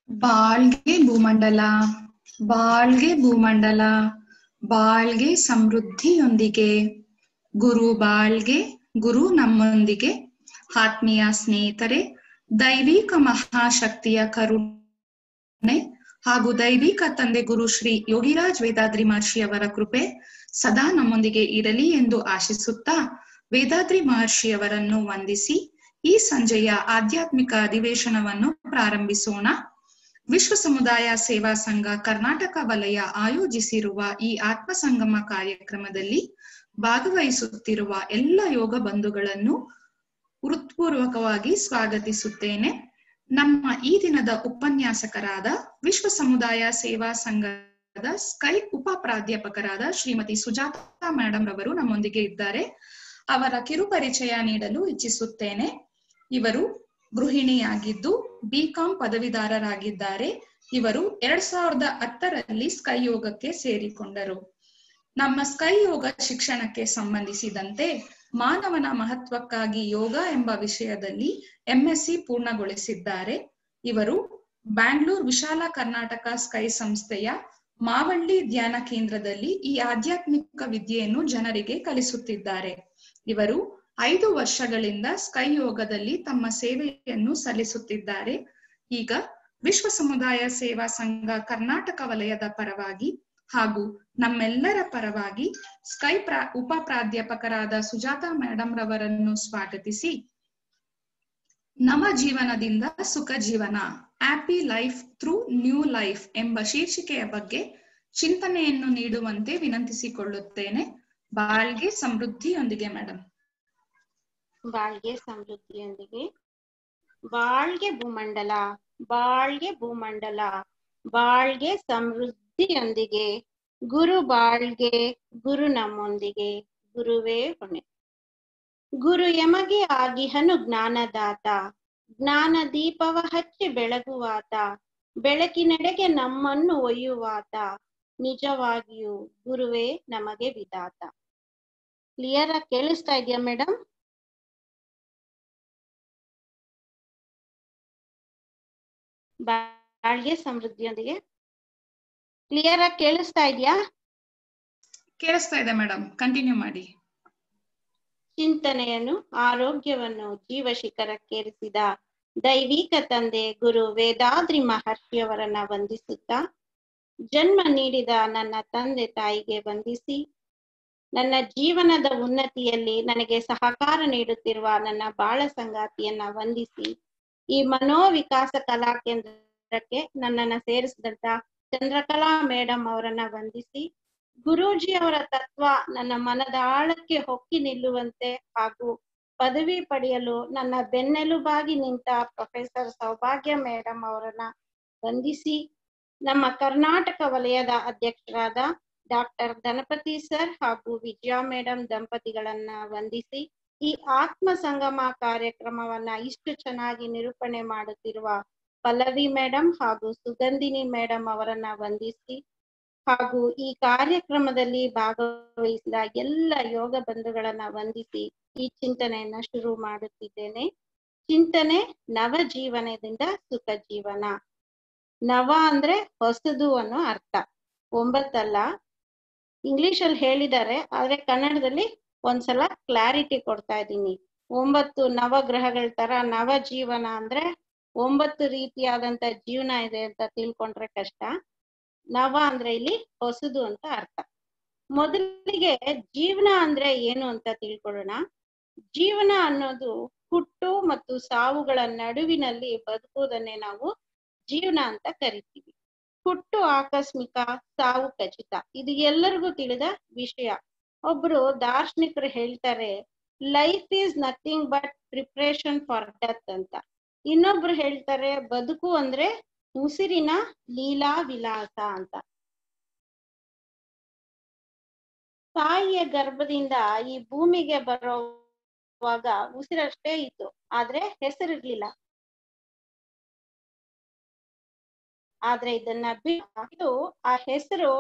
ಬಾಳ್ಗೆ ಭೂಮಂಡಲ ಬಾಳ್ಗೆ ಭೂಮಂಡಲ ಬಾಳ್ಗೆ ಸಮೃದ್ಧಿಯೊಂದಿಗೆ ಗುರು ಬಾಳ್ಗೆ ಗುರು ನಮ್ಮೊಂದಿಗೆ ಆತ್ಮೀಯ ಸ್ನೇಹಿತರೆ ದೈವಿಕ ಮಹಾಶಕ್ತಿಯ ಕರುಣೆ ಹಾಗೂ ದೈವಿಕ ತಂದೆ ಗುರು ಶ್ರೀ ಯೋಗಿರಾಜ್ ವೇದಾದ್ರಿ ಮಹರ್ಷಿಯವರ ಕೃಪೆ ಸದಾ ನಮ್ಮೊಂದಿಗೆ ಇರಲಿ ಎಂದು ಆಶಿಸುತ್ತಾ ವೇದಾದ್ರಿ ಮಹರ್ಷಿಯವರನ್ನು ವಂದಿಸಿ ಈ ಸಂಜೆಯ ಆಧ್ಯಾತ್ಮಿಕ ಅಧಿವೇಶನವನ್ನು ಪ್ರಾರಂಭಿಸೋಣ ವಿಶ್ವ ಸಮುದಾಯ ಸೇವಾ ಸಂಘ ಕರ್ನಾಟಕ ವಲಯ ಆಯೋಜಿಸಿರುವ ಈ ಆತ್ಮ ಸಂಗಮ ಕಾರ್ಯಕ್ರಮದಲ್ಲಿ ಭಾಗವಹಿಸುತ್ತಿರುವ ಎಲ್ಲ ಯೋಗ ಬಂಧುಗಳನ್ನು ಹೃತ್ಪೂರ್ವಕವಾಗಿ ಸ್ವಾಗತಿಸುತ್ತೇನೆ ನಮ್ಮ ಈ ದಿನದ ಉಪನ್ಯಾಸಕರಾದ ವಿಶ್ವ ಸಮುದಾಯ ಸೇವಾ ಸಂಘದ ಸ್ಕೈ ಉಪ ಪ್ರಾಧ್ಯಾಪಕರಾದ ಶ್ರೀಮತಿ ಸುಜಾತಾ ಮೇಡಮ್ ರವರು ನಮ್ಮೊಂದಿಗೆ ಇದ್ದಾರೆ ಅವರ ಕಿರುಪರಿಚಯ ನೀಡಲು ಇಚ್ಛಿಸುತ್ತೇನೆ ಇವರು ಗೃಹಿಣಿಯಾಗಿದ್ದು ಬಿಕಾಂ ಪದವೀಧರರಾಗಿದ್ದಾರೆ ಇವರು ಎರಡ್ ಸಾವಿರದ ಹತ್ತರಲ್ಲಿ ಸ್ಕೈ ಯೋಗಕ್ಕೆ ಸೇರಿಕೊಂಡರು ನಮ್ಮ ಸ್ಕೈ ಯೋಗ ಶಿಕ್ಷಣಕ್ಕೆ ಸಂಬಂಧಿಸಿದಂತೆ ಮಾನವನ ಮಹತ್ವಕ್ಕಾಗಿ ಯೋಗ ಎಂಬ ವಿಷಯದಲ್ಲಿ ಎಂಎಸ್ಸಿ ಪೂರ್ಣಗೊಳಿಸಿದ್ದಾರೆ ಇವರು ಬ್ಯಾಂಗ್ಳೂರ್ ವಿಶಾಲ ಕರ್ನಾಟಕ ಸ್ಕೈ ಸಂಸ್ಥೆಯ ಮಾವಳ್ಳಿ ಧ್ಯಾನ ಕೇಂದ್ರದಲ್ಲಿ ಈ ಆಧ್ಯಾತ್ಮಿಕ ವಿದ್ಯೆಯನ್ನು ಜನರಿಗೆ ಕಲಿಸುತ್ತಿದ್ದಾರೆ ಇವರು ಐದು ವರ್ಷಗಳಿಂದ ಸ್ಕೈ ಯೋಗದಲ್ಲಿ ತಮ್ಮ ಸೇವೆಯನ್ನು ಸಲ್ಲಿಸುತ್ತಿದ್ದಾರೆ ಈಗ ವಿಶ್ವ ಸಮುದಾಯ ಸೇವಾ ಸಂಘ ಕರ್ನಾಟಕ ವಲಯದ ಪರವಾಗಿ ಹಾಗೂ ನಮ್ಮೆಲ್ಲರ ಪರವಾಗಿ ಸ್ಕೈ ಪ್ರಾ ಉಪ ಪ್ರಾಧ್ಯಾಪಕರಾದ ಸುಜಾತಾ ಮೇಡಮ್ ರವರನ್ನು ಸ್ವಾಗತಿಸಿ ನವ ಜೀವನದಿಂದ ಸುಖ ಜೀವನ happy life through new life ಎಂಬ ಶೀರ್ಷಿಕೆಯ ಬಗ್ಗೆ ಚಿಂತನೆಯನ್ನು ನೀಡುವಂತೆ ವಿನಂತಿಸಿಕೊಳ್ಳುತ್ತೇನೆ ಬಾಳ್ಗೆ ಸಮೃದ್ಧಿಯೊಂದಿಗೆ ಮೇಡಮ್ ಬಾಳ್ಗೆ ಸಮೃದ್ಧಿಯೊಂದಿಗೆ ಬಾಳ್ಗೆ ಭೂಮಂಡಲ ಬಾಳ್ಗೆ ಭೂಮಂಡಲ ಬಾಳ್ಗೆ ಸಮೃದ್ಧಿಯೊಂದಿಗೆ ಗುರು ಬಾಳ್ಗೆ ಗುರು ನಮ್ಮೊಂದಿಗೆ ಗುರುವೇ ಹೊಣೆ ಗುರು ಯಮಗೆ ಆಗಿಹನು ಜ್ಞಾನದಾತ ಜ್ಞಾನ ದೀಪವ ಹಚ್ಚಿ ಬೆಳಗುವಾತ ಬೆಳಕಿನೆಡೆಗೆ ನಮ್ಮನ್ನು ಒಯ್ಯುವಾತ ನಿಜವಾಗಿಯೂ ಗುರುವೇ ನಮಗೆ ವಿಧಾತ ಕ್ಲಿಯರ್ ಆಗಿ ಕೇಳಿಸ್ತಾ ಇದೆಯಾ ಮೇಡಮ್ ಬಾಳ್ಗೆ ಸಮೃದ್ಧಿಯೊಂದಿಗೆ ಕ್ಲಿಯರ್ ಆಗಿ ಕೇಳಿಸ್ತಾ ಇದೆಯಾ ಕೇಳಿಸ್ತಾ ಇದೆ ಮೇಡಮ್ ಕಂಟಿನ್ಯೂ ಮಾಡಿ ಚಿಂತನೆಯನ್ನು ಆರೋಗ್ಯವನ್ನು ಜೀವ ಶಿಖರಕ್ಕೇರಿಸಿದ ದೈವಿಕ ತಂದೆ ಗುರು ವೇದಾದ್ರಿ ಮಹರ್ಷಿಯವರನ್ನ ವಂದಿಸುತ್ತಾ ಜನ್ಮ ನೀಡಿದ ನನ್ನ ತಂದೆ ತಾಯಿಗೆ ವಂದಿಸಿ ನನ್ನ ಜೀವನದ ಉನ್ನತಿಯಲ್ಲಿ ನನಗೆ ಸಹಕಾರ ನೀಡುತ್ತಿರುವ ನನ್ನ ಬಾಳ ಸಂಗಾತಿಯನ್ನ ವಂದಿಸಿ ಈ ಮನೋವಿಕಾಸ ಕಲಾ ಕೇಂದ್ರಕ್ಕೆ ನನ್ನನ್ನ ಸೇರಿಸಿದಂತ ಚಂದ್ರಕಲಾ ಮೇಡಮ್ ಅವರನ್ನ ವಂದಿಸಿ ಗುರೂಜಿ ಅವರ ತತ್ವ ನನ್ನ ಮನದ ಆಳಕ್ಕೆ ಹೊಕ್ಕಿ ನಿಲ್ಲುವಂತೆ ಹಾಗೂ ಪದವಿ ಪಡೆಯಲು ನನ್ನ ಬೆನ್ನೆಲುಬಾಗಿ ನಿಂತ ಪ್ರೊಫೆಸರ್ ಸೌಭಾಗ್ಯ ಮೇಡಮ್ ಅವರನ್ನ ವಂದಿಸಿ ನಮ್ಮ ಕರ್ನಾಟಕ ವಲಯದ ಅಧ್ಯಕ್ಷರಾದ ಡಾಕ್ಟರ್ ಗಣಪತಿ ಸರ್ ಹಾಗೂ ವಿಜಯ ಮೇಡಮ್ ದಂಪತಿಗಳನ್ನ ವಂದಿಸಿ ಈ ಆತ್ಮ ಸಂಗಮ ಕಾರ್ಯಕ್ರಮವನ್ನ ಇಷ್ಟು ಚೆನ್ನಾಗಿ ನಿರೂಪಣೆ ಮಾಡುತ್ತಿರುವ ಪಲ್ಲವಿ ಮೇಡಮ್ ಹಾಗೂ ಸುಗಂಧಿನಿ ಮೇಡಮ್ ಅವರನ್ನ ವಂದಿಸಿ ಹಾಗೂ ಈ ಕಾರ್ಯಕ್ರಮದಲ್ಲಿ ಭಾಗವಹಿಸಿದ ಎಲ್ಲ ಯೋಗ ಬಂಧುಗಳನ್ನ ವಂದಿಸಿ ಈ ಚಿಂತನೆಯನ್ನ ಶುರು ಮಾಡುತ್ತಿದ್ದೇನೆ ಚಿಂತನೆ ನವ ಜೀವನದಿಂದ ಸುಖ ಜೀವನ ನವ ಅಂದ್ರೆ ಹೊಸದು ಅನ್ನೋ ಅರ್ಥ ಒಂಬತ್ತಲ್ಲ ಇಂಗ್ಲಿಷ್ ಅಲ್ಲಿ ಹೇಳಿದ್ದಾರೆ ಆದ್ರೆ ಕನ್ನಡದಲ್ಲಿ ಒಂದ್ಸಲ ಕ್ಲಾರಿಟಿ ಕೊಡ್ತಾ ಇದ್ದೀನಿ ಒಂಬತ್ತು ನವಗ್ರಹಗಳ ತರ ನವ ಜೀವನ ಅಂದ್ರೆ ಒಂಬತ್ತು ರೀತಿಯಾದಂತ ಜೀವನ ಇದೆ ಅಂತ ತಿಳ್ಕೊಂಡ್ರೆ ಕಷ್ಟ ನವ ಅಂದ್ರೆ ಇಲ್ಲಿ ಹೊಸದು ಅಂತ ಅರ್ಥ ಮೊದಲಿಗೆ ಜೀವನ ಅಂದ್ರೆ ಏನು ಅಂತ ತಿಳ್ಕೊಳ್ಳೋಣ ಜೀವನ ಅನ್ನೋದು ಹುಟ್ಟು ಮತ್ತು ಸಾವುಗಳ ನಡುವಿನಲ್ಲಿ ಬದುಕುವುದನ್ನೇ ನಾವು ಜೀವನ ಅಂತ ಕರಿತೀವಿ ಹುಟ್ಟು ಆಕಸ್ಮಿಕ ಸಾವು ಖಚಿತ ಇದು ಎಲ್ಲರಿಗೂ ತಿಳಿದ ವಿಷಯ ಒಬ್ರು ದಾರ್ಶನಿಕರು ಹೇಳ್ತಾರೆ life is nothing but preparation for death ಅಂತ ಇನ್ನೊಬ್ರು ಹೇಳ್ತಾರೆ ಬದುಕು ಅಂದ್ರೆ ಉಸಿರಿನ ಲೀಲಾ ವಿಲಾಸ ಅಂತ ತಾಯಿಯ ಗರ್ಭದಿಂದ ಈ ಭೂಮಿಗೆ ಬರೋವಾಗ ಉಸಿರಷ್ಟೇ ಇತ್ತು ಆದ್ರೆ ಹೆಸರಿರ್ಲಿಲ್ಲ ಆದ್ರೆ ಇದನ್ನ ಬಿಟ್ಟು ಆ ಹೆಸರು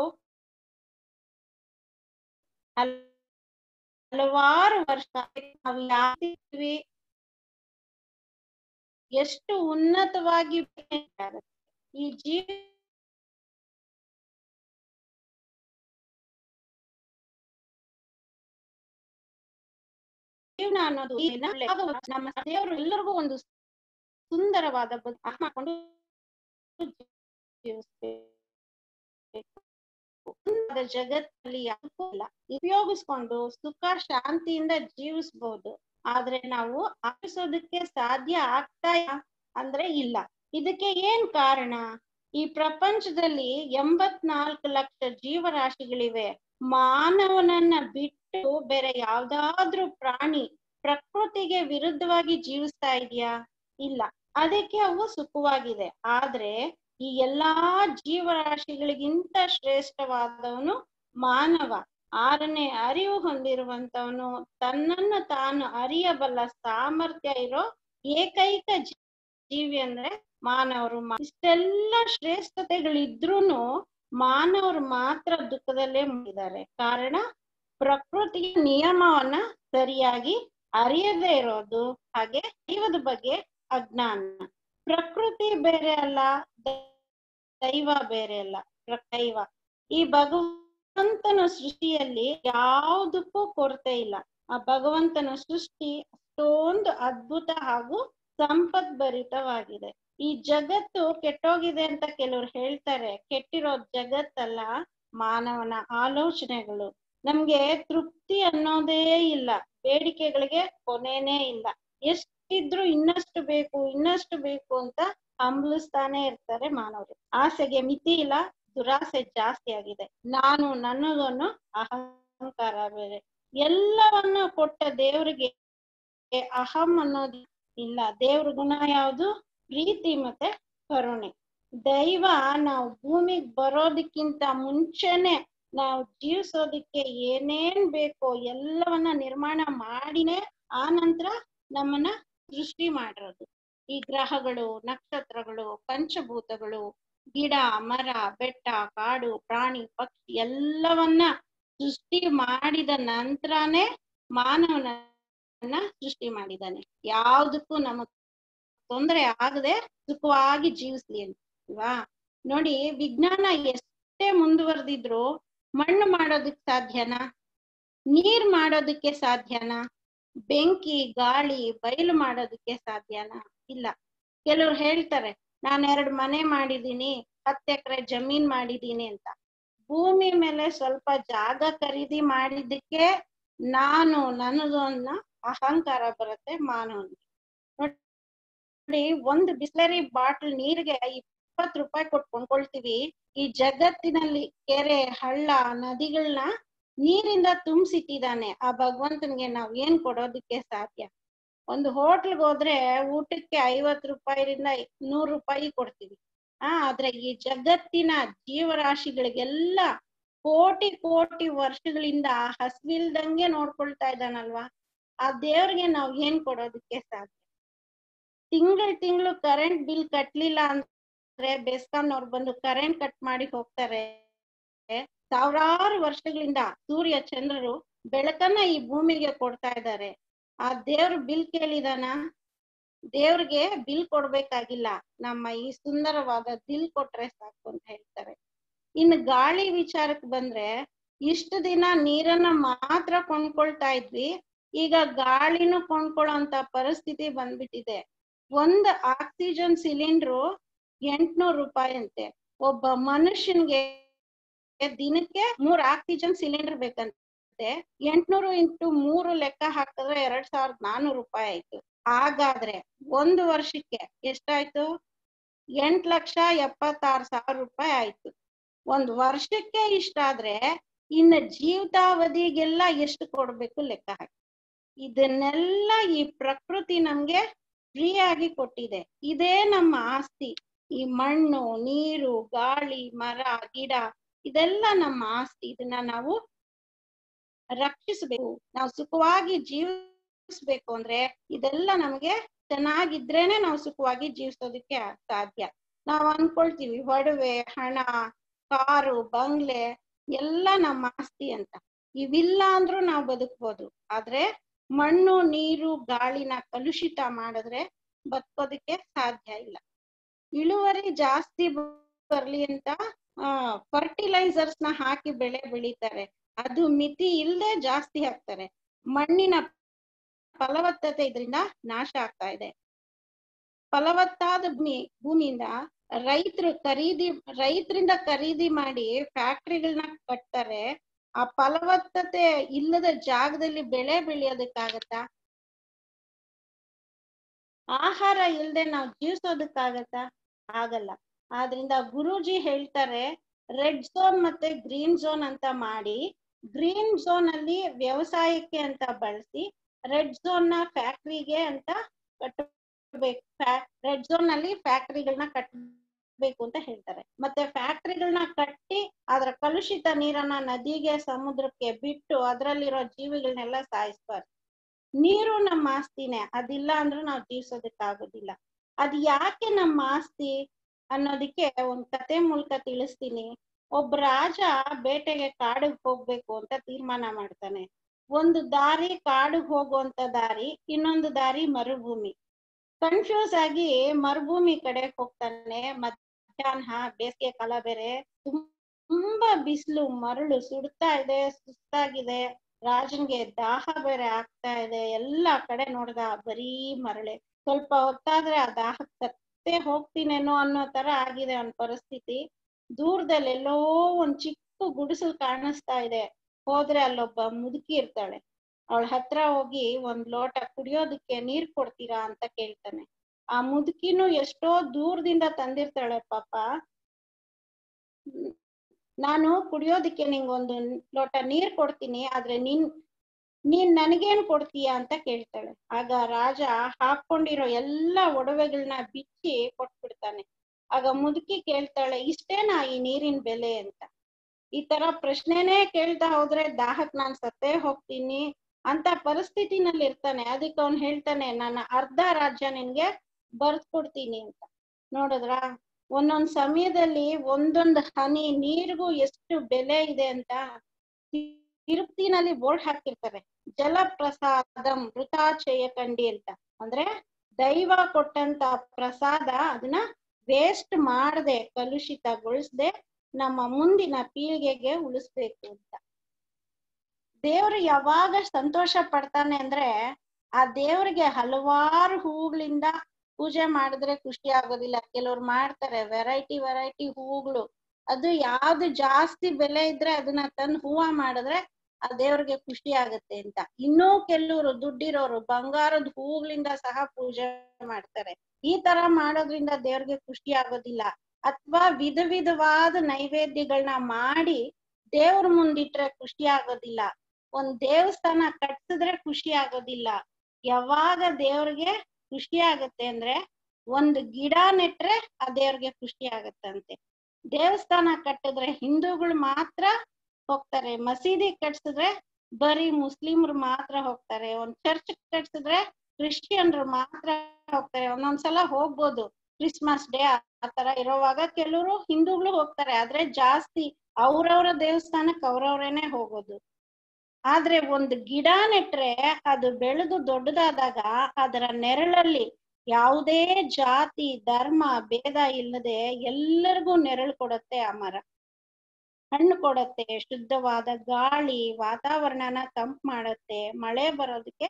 ಹಲವಾರು ವರ್ಷ ನಾವು ಎಷ್ಟು ಉನ್ನತವಾಗಿ ಈ ಜೀವ ಜೀವನ ಅನ್ನೋದು ಏನ? ನಮ್ಮ ದೇವರು ಎಲ್ಲರಿಗೂ ಒಂದು ಸುಂದರವಾದ ಬದುಕು ಮಾಡ್ಕೊಂಡು ಜೀವಿಸ್ಬೇಕು ಸುಂದರವಾದ ಜಗತ್ತಲ್ಲಿ ಯಾವುದೂ ಇಲ್ಲ ಉಪಯೋಗಿಸ್ಕೊಂಡು ಸುಖ ಶಾಂತಿಯಿಂದ ಜೀವಿಸ್ಬೋದು ಆದ್ರೆ ನಾವು ಆರಿಸೋದಕ್ಕೆ ಸಾಧ್ಯ ಆಗ್ತಾ ಇಲ್ಲ ಅಂದ್ರೆ ಇಲ್ಲ ಇದಕ್ಕೆ ಏನ್ ಕಾರಣ ಈ ಪ್ರಪಂಚದಲ್ಲಿ ಎಂಬತ್ನಾಲ್ಕು ಲಕ್ಷ ಜೀವರಾಶಿಗಳಿವೆ ಮಾನವನನ್ನ ಬಿಟ್ಟು ಬೇರೆ ಯಾವ್ದಾದ್ರೂ ಪ್ರಾಣಿ ಪ್ರಕೃತಿಗೆ ವಿರುದ್ಧವಾಗಿ ಜೀವಿಸ್ತಾ ಇದೆಯಾ ಇಲ್ಲ ಅದಕ್ಕೆ ಅವು ಸುಖವಾಗಿದೆ ಆದ್ರೆ ಈ ಎಲ್ಲಾ ಜೀವರಾಶಿಗಳಿಗಿಂತ ಶ್ರೇಷ್ಠವಾದವನು ಮಾನವ ಆರನೇ ಅರಿವು ಹೊಂದಿರುವಂತವನು ತನ್ನನ್ನು ತಾನು ಅರಿಯಬಲ್ಲ ಸಾಮರ್ಥ್ಯ ಇರೋ ಏಕೈಕ ಜೀ- ಜೀವಿ ಅಂದ್ರೆ ಮಾನವರು ಮಾ- ಇಷ್ಟೆಲ್ಲ ಶ್ರೇಷ್ಠತೆಗಳಿದ್ರೂನು ಮಾನವರು ಮಾತ್ರ ದುಃಖದಲ್ಲೇ ಮುಗಿದ್ದಾರೆ ಕಾರಣ ಪ್ರಕೃತಿಯ ನಿಯಮವನ್ನ ಸರಿಯಾಗಿ ಅರಿಯದೇ ಇರೋದು ಹಾಗೆ ದೈವದ ಬಗ್ಗೆ ಅಜ್ಞಾನ ಪ್ರಕೃತಿ ಬೇರೆ ಅಲ್ಲ ದೈವ ಬೇರೆ ಅಲ್ಲ ಪ್ರ- ದೈವ ಈ ಭಗವಂತನ ಸೃಷ್ಟಿಯಲ್ಲಿ ಯಾವುದಕ್ಕೂ ಕೊರತೆ ಇಲ್ಲ ಆ ಭಗವಂತನ ಸೃಷ್ಟಿ ಅಷ್ಟೊಂದು ಅದ್ಭುತ ಹಾಗೂ ಸಂಪದ್ಭರಿತವಾಗಿದೆ ಈ ಜಗತ್ತು ಕೆಟ್ಟೋಗಿದೆ ಅಂತ ಕೆಲವ್ರು ಹೇಳ್ತಾರೆ ಕೆಟ್ಟಿರೋ ಜಗತ್ತಲ್ಲ ಮಾನವನ ಆಲೋಚನೆಗಳು ನಮ್ಗೆ ತೃಪ್ತಿ ಅನ್ನೋದೇ ಇಲ್ಲ ಬೇಡಿಕೆಗಳಿಗೆ ಕೊನೆನೇ ಇಲ್ಲ ಎಷ್ಟಿದ್ರು ಇನ್ನಷ್ಟು ಬೇಕು ಇನ್ನಷ್ಟು ಬೇಕು ಅಂತ ಹಂಬಲಿಸ್ತಾನೆ ಇರ್ತಾರೆ ಮಾನವರು ಆಸೆಗೆ ಮಿತಿ ಇಲ್ಲ ದುರಾಸೆ ಜಾಸ್ತಿ ಆಗಿದೆ ನಾನು ನನ್ನದನ್ನು ಅಹಂಕಾರ ಬೇರೆ ಎಲ್ಲವನ್ನ ಕೊಟ್ಟ ದೇವರಿಗೆ ಅಹಂ ಅನ್ನೋದು ಇಲ್ಲ ದೇವ್ರ ಗುಣ ಯಾವುದು ಪ್ರೀತಿ ಮತ್ತೆ ಕರುಣೆ ದೈವ ನಾವು ಭೂಮಿಗ್ ಬರೋದಕ್ಕಿಂತ ಮುಂಚೆನೆ ನಾವು ಜೀವಿಸೋದಕ್ಕೆ ಏನೇನ್ ಬೇಕೋ ಎಲ್ಲವನ್ನ ನಿರ್ಮಾಣ ಮಾಡಿನೇ ಆ ನಂತರ ನಮ್ಮನ್ನ ಸೃಷ್ಟಿ ಮಾಡಿರೋದು ಈ ಗ್ರಹಗಳು ನಕ್ಷತ್ರಗಳು ಪಂಚಭೂತಗಳು ಗಿಡ ಮರ ಬೆಟ್ಟ ಕಾಡು ಪ್ರಾಣಿ ಪಕ್ಷಿ ಎಲ್ಲವನ್ನ ಸೃಷ್ಟಿ ಮಾಡಿದ ನಂತರನೇ ಮಾನವನನ್ನ ಸೃಷ್ಟಿ ಮಾಡಿದಾನೆ ಯಾವ್ದಕ್ಕೂ ನಮಗ್ ತೊಂದರೆ ಆಗದೆ ಸುಖವಾಗಿ ಜೀವಿಸ್ಲಿ ಅಂತ ಅಲ್ವಾ ನೋಡಿ ವಿಜ್ಞಾನ ಎಷ್ಟೇ ಮುಂದುವರೆದಿದ್ರು ಮಣ್ಣು ಮಾಡೋದಕ್ ಸಾಧ್ಯನಾ ನೀರ್ ಮಾಡೋದಕ್ಕೆ ಸಾಧ್ಯನಾ ಬೆಂಕಿ ಗಾಳಿ ಬಯಲು ಮಾಡೋದಕ್ಕೆ ಸಾಧ್ಯನಾ ಇಲ್ಲ ಕೆಲವ್ರು ಹೇಳ್ತಾರೆ ನಾನು ಎರಡು ಮನೆ ಮಾಡಿದೀನಿ ಹತ್ತು ಎಕರೆ ಜಮೀನ್ ಮಾಡಿದೀನಿ ಅಂತ ಭೂಮಿ ಮೇಲೆ ಸ್ವಲ್ಪ ಜಾಗ ಖರೀದಿ ಮಾಡಿದ್ದಕ್ಕೆ ನಾನು ನನ್ನದು ಅನ್ನೋ ಅಹಂಕಾರ ಬರುತ್ತೆ ಮಾನವನಿಗೆ ನೋಡಿ ಒಂದು ಬಿಸ್ಲರಿ ಬಾಟಲ್ ನೀರಿಗೆ ಇಪ್ಪತ್ತು ರೂಪಾಯಿ ಕೊಟ್ಟು ಕೊಂಡ್ಕೊಳ್ತೀವಿ ಈ ಜಗತ್ತಿನಲ್ಲಿ ಕೆರೆ ಹಳ್ಳ ನದಿಗಳನ್ನ ನೀರಿಂದ ತುಂಬಿಸಿಟ್ಟಿದ್ದಾನೆ ಆ ಭಗವಂತನಿಗೆ ನಾವ್ ಏನ್ ಕೊಡೋದಕ್ಕೆ ಸಾಧ್ಯ ಒಂದು ಹೋಟ್ಲ್ಗೆ ಹೋದ್ರೆ ಊಟಕ್ಕೆ ಐವತ್ ರೂಪಾಯಿರಿಂದ ನೂರು ರೂಪಾಯಿ ಕೊಡ್ತೀವಿ ಆ ಆದ್ರೆ ಈ ಜಗತ್ತಿನ ಜೀವರಾಶಿಗಳಿಗೆಲ್ಲ ಕೋಟಿ ಕೋಟಿ ವರ್ಷಗಳಿಂದ ಹಸ್ವಿಲ್ದಂಗೆ ನೋಡ್ಕೊಳ್ತಾ ಇದ್ದಾನಲ್ವಾ ಆ ದೇವ್ರಿಗೆ ನಾವ್ ಏನ್ ಕೊಡೋದಕ್ಕೆ ಸಾಧ್ಯ ತಿಂಗಳ್ ತಿಂಗಳು ಕರೆಂಟ್ ಬಿಲ್ ಕಟ್ಲಿಲ್ಲ ಅಂದ್ರೆ ಬೆಸ್ಕಾಂನವ್ರು ಬಂದು ಕರೆಂಟ್ ಕಟ್ ಮಾಡಿ ಹೋಗ್ತಾರೆ ಸಾವಿರಾರು ವರ್ಷಗಳಿಂದ ಸೂರ್ಯ ಚಂದ್ರರು ಬೆಳಕನ್ನ ಈ ಭೂಮಿಗೆ ಕೊಡ್ತಾ ಇದ್ದಾರೆ ಆ ದೇವ್ರ ಬಿಲ್ ಕೇಳಿದಾನ ದೇವ್ರಿಗೆ ಬಿಲ್ ಕೊಡ್ಬೇಕಾಗಿಲ್ಲ ನಮ್ಮ ಈ ಸುಂದರವಾದ ದಿಲ್ ಕೊಟ್ರೆ ಸಾಕು ಅಂತ ಹೇಳ್ತಾರೆ ಇನ್ನು ಗಾಳಿ ವಿಚಾರಕ್ಕೆ ಬಂದ್ರೆ ಇಷ್ಟು ದಿನ ನೀರನ್ನ ಮಾತ್ರ ಕೊಂಡ್ಕೊಳ್ತಾ ಇದ್ವಿ ಈಗ ಗಾಳಿನೂ ಕೊಂಡ್ಕೊಳ್ಳೋಂತ ಪರಿಸ್ಥಿತಿ ಬಂದ್ಬಿಟ್ಟಿದೆ ಒಂದ್ ಆಕ್ಸಿಜನ್ ಸಿಲಿಂಡ್ರು ಎಂಟ್ನೂರು ರೂಪಾಯಿ ಅಂತೆ ಒಬ್ಬ ಮನುಷ್ಯನ್ಗೆ ದಿನಕ್ಕೆ ಮೂರ್ ಆಕ್ಸಿಜನ್ ಸಿಲಿಂಡರ್ ಬೇಕಂತೆ ಎಂಟ್ನೂರು ಇಂಟು ಮೂರು ಲೆಕ್ಕ ಹಾಕಿದ್ರೆ ಎರಡ್ ಸಾವಿರದ ನಾನೂರು ರೂಪಾಯಿ ಆಯ್ತು ಹಾಗಾದ್ರೆ ಒಂದು ವರ್ಷಕ್ಕೆ ಎಷ್ಟಾಯ್ತು ಎಂಟ್ ಲಕ್ಷ ಎಪ್ಪತ್ತಾರು ಸಾವಿರ ರೂಪಾಯಿ ಆಯ್ತು ಒಂದ್ ವರ್ಷಕ್ಕೆ ಇಷ್ಟಾದ್ರೆ ಇನ್ನು ಜೀವಿತಾವಧಿಗೆಲ್ಲ ಎಷ್ಟು ಕೊಡ್ಬೇಕು ಲೆಕ್ಕ ಹಾಕಿ ಇದನ್ನೆಲ್ಲ ಈ ಪ್ರಕೃತಿ ನಮ್ಗೆ ಫ್ರೀ ಆಗಿ ಕೊಟ್ಟಿದೆ ಇದೇ ನಮ್ಮ ಆಸ್ತಿ ಈ ಮಣ್ಣು ನೀರು ಗಾಳಿ ಮರ ಗಿಡ ಇದೆಲ್ಲ ನಮ್ಮ ಆಸ್ತಿ ಇದನ್ನ ನಾವು ರಕ್ಷಿಸ್ಬೇಕು ನಾವು ಸುಖವಾಗಿ ಜೀವಿಸ್ಬೇಕು ಅಂದ್ರೆ ಇದೆಲ್ಲ ನಮ್ಗೆ ಚೆನ್ನಾಗಿದ್ರೇನೆ ನಾವು ಸುಖವಾಗಿ ಜೀವಿಸೋದಕ್ಕೆ ಸಾಧ್ಯ ನಾವ್ ಅನ್ಕೊಳ್ತೀವಿ ಒಡವೆ ಹಣ ಕಾರು ಬಂಗ್ಲೆ ಎಲ್ಲ ನಮ್ಮ ಆಸ್ತಿ ಅಂತ ಇವಿಲ್ಲ ಅಂದ್ರೂ ನಾವು ಬದುಕ್ಬೋದು ಆದ್ರೆ ಮಣ್ಣು ನೀರು ಗಾಳಿನ ಕಲುಷಿತ ಮಾಡಿದ್ರೆ ಬದುಕೋದಕ್ಕೆ ಸಾಧ್ಯ ಇಲ್ಲ ಇಳುವರಿ ಜಾಸ್ತಿ ಬರ್ಲಿ ಅಂತ ಫರ್ಟಿಲೈಸರ್ಸ್ ನ ಹಾಕಿ ಬೆಳೆ ಬೆಳಿತಾರೆ ಅದು ಮಿತಿ ಇಲ್ಲದೆ ಜಾಸ್ತಿ ಹಾಕ್ತಾರೆ ಮಣ್ಣಿನ ಫಲವತ್ತತೆ ಇದರಿಂದ ನಾಶ ಆಗ್ತಾ ಇದೆ ಫಲವತ್ತಾದ ಭೂಮಿ ಭೂಮಿಯಿಂದ ರೈತರು ಖರೀದಿ ರೈತರಿಂದ ಖರೀದಿ ಮಾಡಿ ಫ್ಯಾಕ್ಟ್ರಿಗಳನ್ನ ಕಟ್ತಾರೆ ಆ ಫಲವತ್ತತೆ ಇಲ್ಲದ ಜಾಗದಲ್ಲಿ ಬೆಳೆ ಬೆಳೆಯೋದಕ್ಕಾಗತ್ತಾ ಆಹಾರ ಇಲ್ದೆ ನಾವು ಜೀವಿಸೋದಕ್ಕಾಗತ್ತಾ ಆಗಲ್ಲ ಆದ್ರಿಂದ ಗುರೂಜಿ ಹೇಳ್ತಾರೆ ರೆಡ್ ಝೋನ್ ಮತ್ತೆ ಗ್ರೀನ್ ಝೋನ್ ಅಂತ ಮಾಡಿ ಗ್ರೀನ್ ಝೋನ್ ಅಲ್ಲಿ ವ್ಯವಸಾಯಕ್ಕೆ ಅಂತ ಬಳಸಿ ರೆಡ್ ಝೋನ್ ನ ಫ್ಯಾಕ್ಟ್ರಿಗೆ ಅಂತ ಕಟ್ಟಬೇಕು ರೆಡ್ ಝೋನ್ ನಲ್ಲಿ ಫ್ಯಾಕ್ಟ್ರಿಗಳನ್ನ ಕಟ್ಟಬೇಕು ಅಂತ ಹೇಳ್ತಾರೆ ಮತ್ತೆ ಫ್ಯಾಕ್ಟ್ರಿಗಳನ್ನ ಕಟ್ಟಿ ಅದರ ಕಲುಷಿತ ನೀರನ್ನ ನದಿಗೆ ಸಮುದ್ರಕ್ಕೆ ಬಿಟ್ಟು ಅದರಲ್ಲಿರೋ ಜೀವಿಗಳನ್ನೆಲ್ಲ ಸಾಯಿಸ್ಬಾರ್ದು ನೀರು ನಮ್ಮ ಆಸ್ತಿನೇ ಅದಿಲ್ಲ ಅಂದ್ರೂ ನಾವು ಜೀವಿಸೋದಕ್ಕಾಗೋದಿಲ್ಲ ಅದ್ ಯಾಕೆ ನಮ್ಮ ಆಸ್ತಿ ಅನ್ನೋದಕ್ಕೆ ಒಂದ್ ಕತೆ ಮೂಲಕ ತಿಳಿಸ್ತೀನಿ ಒಬ್ಬ ರಾಜ ಬೇಟೆಗೆ ಕಾಡಿಗೆ ಹೋಗ್ಬೇಕು ಅಂತ ತೀರ್ಮಾನ ಮಾಡ್ತಾನೆ ಒಂದು ದಾರಿ ಕಾಡಿಗೆ ಹೋಗುವಂತ ದಾರಿ ಇನ್ನೊಂದು ದಾರಿ ಮರುಭೂಮಿ ಕನ್ಫ್ಯೂಸ್ ಆಗಿ ಮರುಭೂಮಿ ಕಡೆ ಹೋಗ್ತಾನೆ ಮಧ್ಯಾಹ್ನ ಬೇಸಿಗೆ ಕಾಲ ಬೇರೆ ತುಂಬಾ ಬಿಸಿಲು ಮರಳು ಸುಡ್ತಾ ಇದೆ ಸುಸ್ತಾಗಿದೆ ರಾಜನ್ಗೆ ದಾಹ ಬೇರೆ ಆಗ್ತಾ ಇದೆ ಎಲ್ಲಾ ಕಡೆ ನೋಡ್ದ ಬರೀ ಮರಳೆ ಸ್ವಲ್ಪ ಹೊತ್ತಾದ್ರೆ ಆ ದಾಹಕ್ ಸತ್ತೇ ಹೋಗ್ತೀನೇನೋ ಅನ್ನೋ ತರ ಆಗಿದೆ ಅವನ ಪರಿಸ್ಥಿತಿ ದೂರದಲ್ಲಿ ಎಲ್ಲೋ ಒಂದ್ ಚಿಕ್ಕ ಗುಡಿಸಲು ಕಾಣಿಸ್ತಾ ಇದೆ ಹೋದ್ರೆ ಅಲ್ಲೊಬ್ಬ ಮುದುಕಿ ಇರ್ತಾಳೆ ಅವಳ ಹತ್ರ ಹೋಗಿ ಒಂದ್ ಲೋಟ ಕುಡಿಯೋದಕ್ಕೆ ನೀರ್ ಕೊಡ್ತೀರಾ ಅಂತ ಕೇಳ್ತಾನೆ ಆ ಮುದುಕಿನೂ ಎಷ್ಟೋ ದೂರದಿಂದ ತಂದಿರ್ತಾಳೆ ಪಾಪ ನಾನು ಕುಡಿಯೋದಕ್ಕೆ ನಿಂಗೊಂದು ಲೋಟ ನೀರ್ ಕೊಡ್ತೀನಿ ಆದ್ರೆ ನೀನ್ ನೀನ್ ನನಗೇನ್ ಕೊಡ್ತೀಯ ಅಂತ ಕೇಳ್ತಾಳೆ ಆಗ ರಾಜ ಹಾಕೊಂಡಿರೋ ಎಲ್ಲಾ ಒಡವೆಗಳನ್ನ ಬಿಚ್ಚಿ ಕೊಟ್ಬಿಡ್ತಾನೆ ಆಗ ಮುದುಕಿ ಕೇಳ್ತಾಳೆ ಇಷ್ಟೇನಾ ಈ ನೀರಿನ ಬೆಲೆ ಅಂತ ಈ ತರ ಪ್ರಶ್ನೆನೇ ಕೇಳ್ತಾ ಹೋದ್ರೆ ದಾಹಕ್ ನಾನ್ ಸತ್ತೇ ಹೋಗ್ತೀನಿ ಅಂತ ಪರಿಸ್ಥಿತಿನಲ್ಲಿ ಇರ್ತಾನೆ ಅದಕ್ಕೆ ಅವ್ನ್ ಹೇಳ್ತಾನೆ ನನ್ನ ಅರ್ಧ ರಾಜ್ಯ ನಿನ್ಗೆ ಬರ್ದ್ ಕೊಡ್ತೀನಿ ಅಂತ ನೋಡಿದ್ರ ಒಂದೊಂದ್ ಸಮಯದಲ್ಲಿ ಒಂದೊಂದ್ ಹನಿ ನೀರಿಗೂ ಎಷ್ಟು ಬೆಲೆ ಇದೆ ಅಂತ ತಿರುಪ್ತಿನಲ್ಲಿ ಬೋರ್ಡ್ ಹಾಕಿರ್ತಾರೆ ಜಲಪ್ರಸಾದಂ ಮೃತಾಚಯ ಕಂಡಿ ಅಂತ ಅಂದ್ರೆ ದೈವ ಕೊಟ್ಟಂತ ಪ್ರಸಾದ ಅದನ್ನ ವೇಸ್ಟ್ ಮಾಡದೆ ಕಲುಷಿತಗೊಳಿಸದೆ ನಮ್ಮ ಮುಂದಿನ ಪೀಳಿಗೆಗೆ ಉಳಿಸ್ಬೇಕು ಅಂತ ದೇವ್ರು ಯಾವಾಗ ಸಂತೋಷ ಪಡ್ತಾನೆ ಅಂದ್ರೆ ಆ ದೇವ್ರಿಗೆ ಹಲವಾರು ಹೂಗಳಿಂದ ಪೂಜೆ ಮಾಡಿದ್ರೆ ಖುಷಿ ಆಗೋದಿಲ್ಲ ಕೆಲವ್ರು ಮಾಡ್ತಾರೆ ವೆರೈಟಿ ವೆರೈಟಿ ಹೂಗಳು ಅದು ಯಾವ್ದು ಜಾಸ್ತಿ ಬೆಲೆ ಇದ್ರೆ ಅದನ್ನ ತಂದು ಹೂವ ಮಾಡಿದ್ರೆ ಆ ದೇವ್ರಿಗೆ ಖುಷಿ ಆಗತ್ತೆ ಅಂತ ಇನ್ನೂ ಕೆಲವರು ದುಡ್ಡಿರೋರು ಬಂಗಾರದ ಹೂಗಳಿಂದ ಸಹ ಪೂಜೆ ಮಾಡ್ತಾರೆ ಈ ತರ ಮಾಡೋದ್ರಿಂದ ದೇವ್ರಿಗೆ ಖುಷಿ ಆಗೋದಿಲ್ಲ ಅಥವಾ ವಿಧ ವಿಧವಾದ ನೈವೇದ್ಯಗಳನ್ನ ಮಾಡಿ ದೇವ್ರ ಮುಂದಿಟ್ರೆ ಖುಷಿ ಆಗೋದಿಲ್ಲ ಒಂದ್ ದೇವಸ್ಥಾನ ಕಟ್ಸಿದ್ರೆ ಖುಷಿ ಆಗೋದಿಲ್ಲ ಯಾವಾಗ ದೇವ್ರಿಗೆ ಖುಷಿ ಆಗತ್ತೆ ಅಂದ್ರೆ ಒಂದ್ ಗಿಡ ನೆಟ್ರೆ ಆ ದೇವ್ರಿಗೆ ಖುಷಿ ಆಗತ್ತಂತೆ ದೇವಸ್ಥಾನ ಕಟ್ಟಿದ್ರೆ ಹಿಂದೂಗಳು ಮಾತ್ರ ಹೋಗ್ತಾರೆ ಮಸೀದಿ ಕಟ್ಸಿದ್ರೆ ಬರೀ ಮುಸ್ಲಿಮ್ರು ಮಾತ್ರ ಹೋಗ್ತಾರೆ ಒಂದ್ ಚರ್ಚ್ ಕಟ್ಸಿದ್ರೆ ಕ್ರಿಶ್ಚಿಯನ್ರು ಮಾತ್ರ ಹೋಗ್ತಾರೆ ಒಂದೊಂದ್ಸಲ ಹೋಗ್ಬೋದು ಕ್ರಿಸ್ಮಸ್ ಡೇ ಆ ತರ ಇರೋವಾಗ ಕೆಲವರು ಹಿಂದೂಗಳು ಹೋಗ್ತಾರೆ ಆದ್ರೆ ಜಾಸ್ತಿ ಅವ್ರವ್ರ ದೇವಸ್ಥಾನಕ್ ಅವ್ರವ್ರೇನೆ ಹೋಗೋದು ಆದ್ರೆ ಒಂದು ಗಿಡ ನೆಟ್ರೆ ಅದು ಬೆಳೆದು ದೊಡ್ಡದಾದಾಗ ಅದರ ನೆರಳಲ್ಲಿ ಯಾವುದೇ ಜಾತಿ ಧರ್ಮ ಭೇದ ಇಲ್ಲದೆ ಎಲ್ಲರಿಗೂ ನೆರಳು ಕೊಡುತ್ತೆ ಆ ಮರ ಹಣ್ಣು ಕೊಡತ್ತೆ ಶುದ್ಧವಾದ ಗಾಳಿ ವಾತಾವರಣನ ತಂಪು ಮಾಡತ್ತೆ ಮಳೆ ಬರೋದಕ್ಕೆ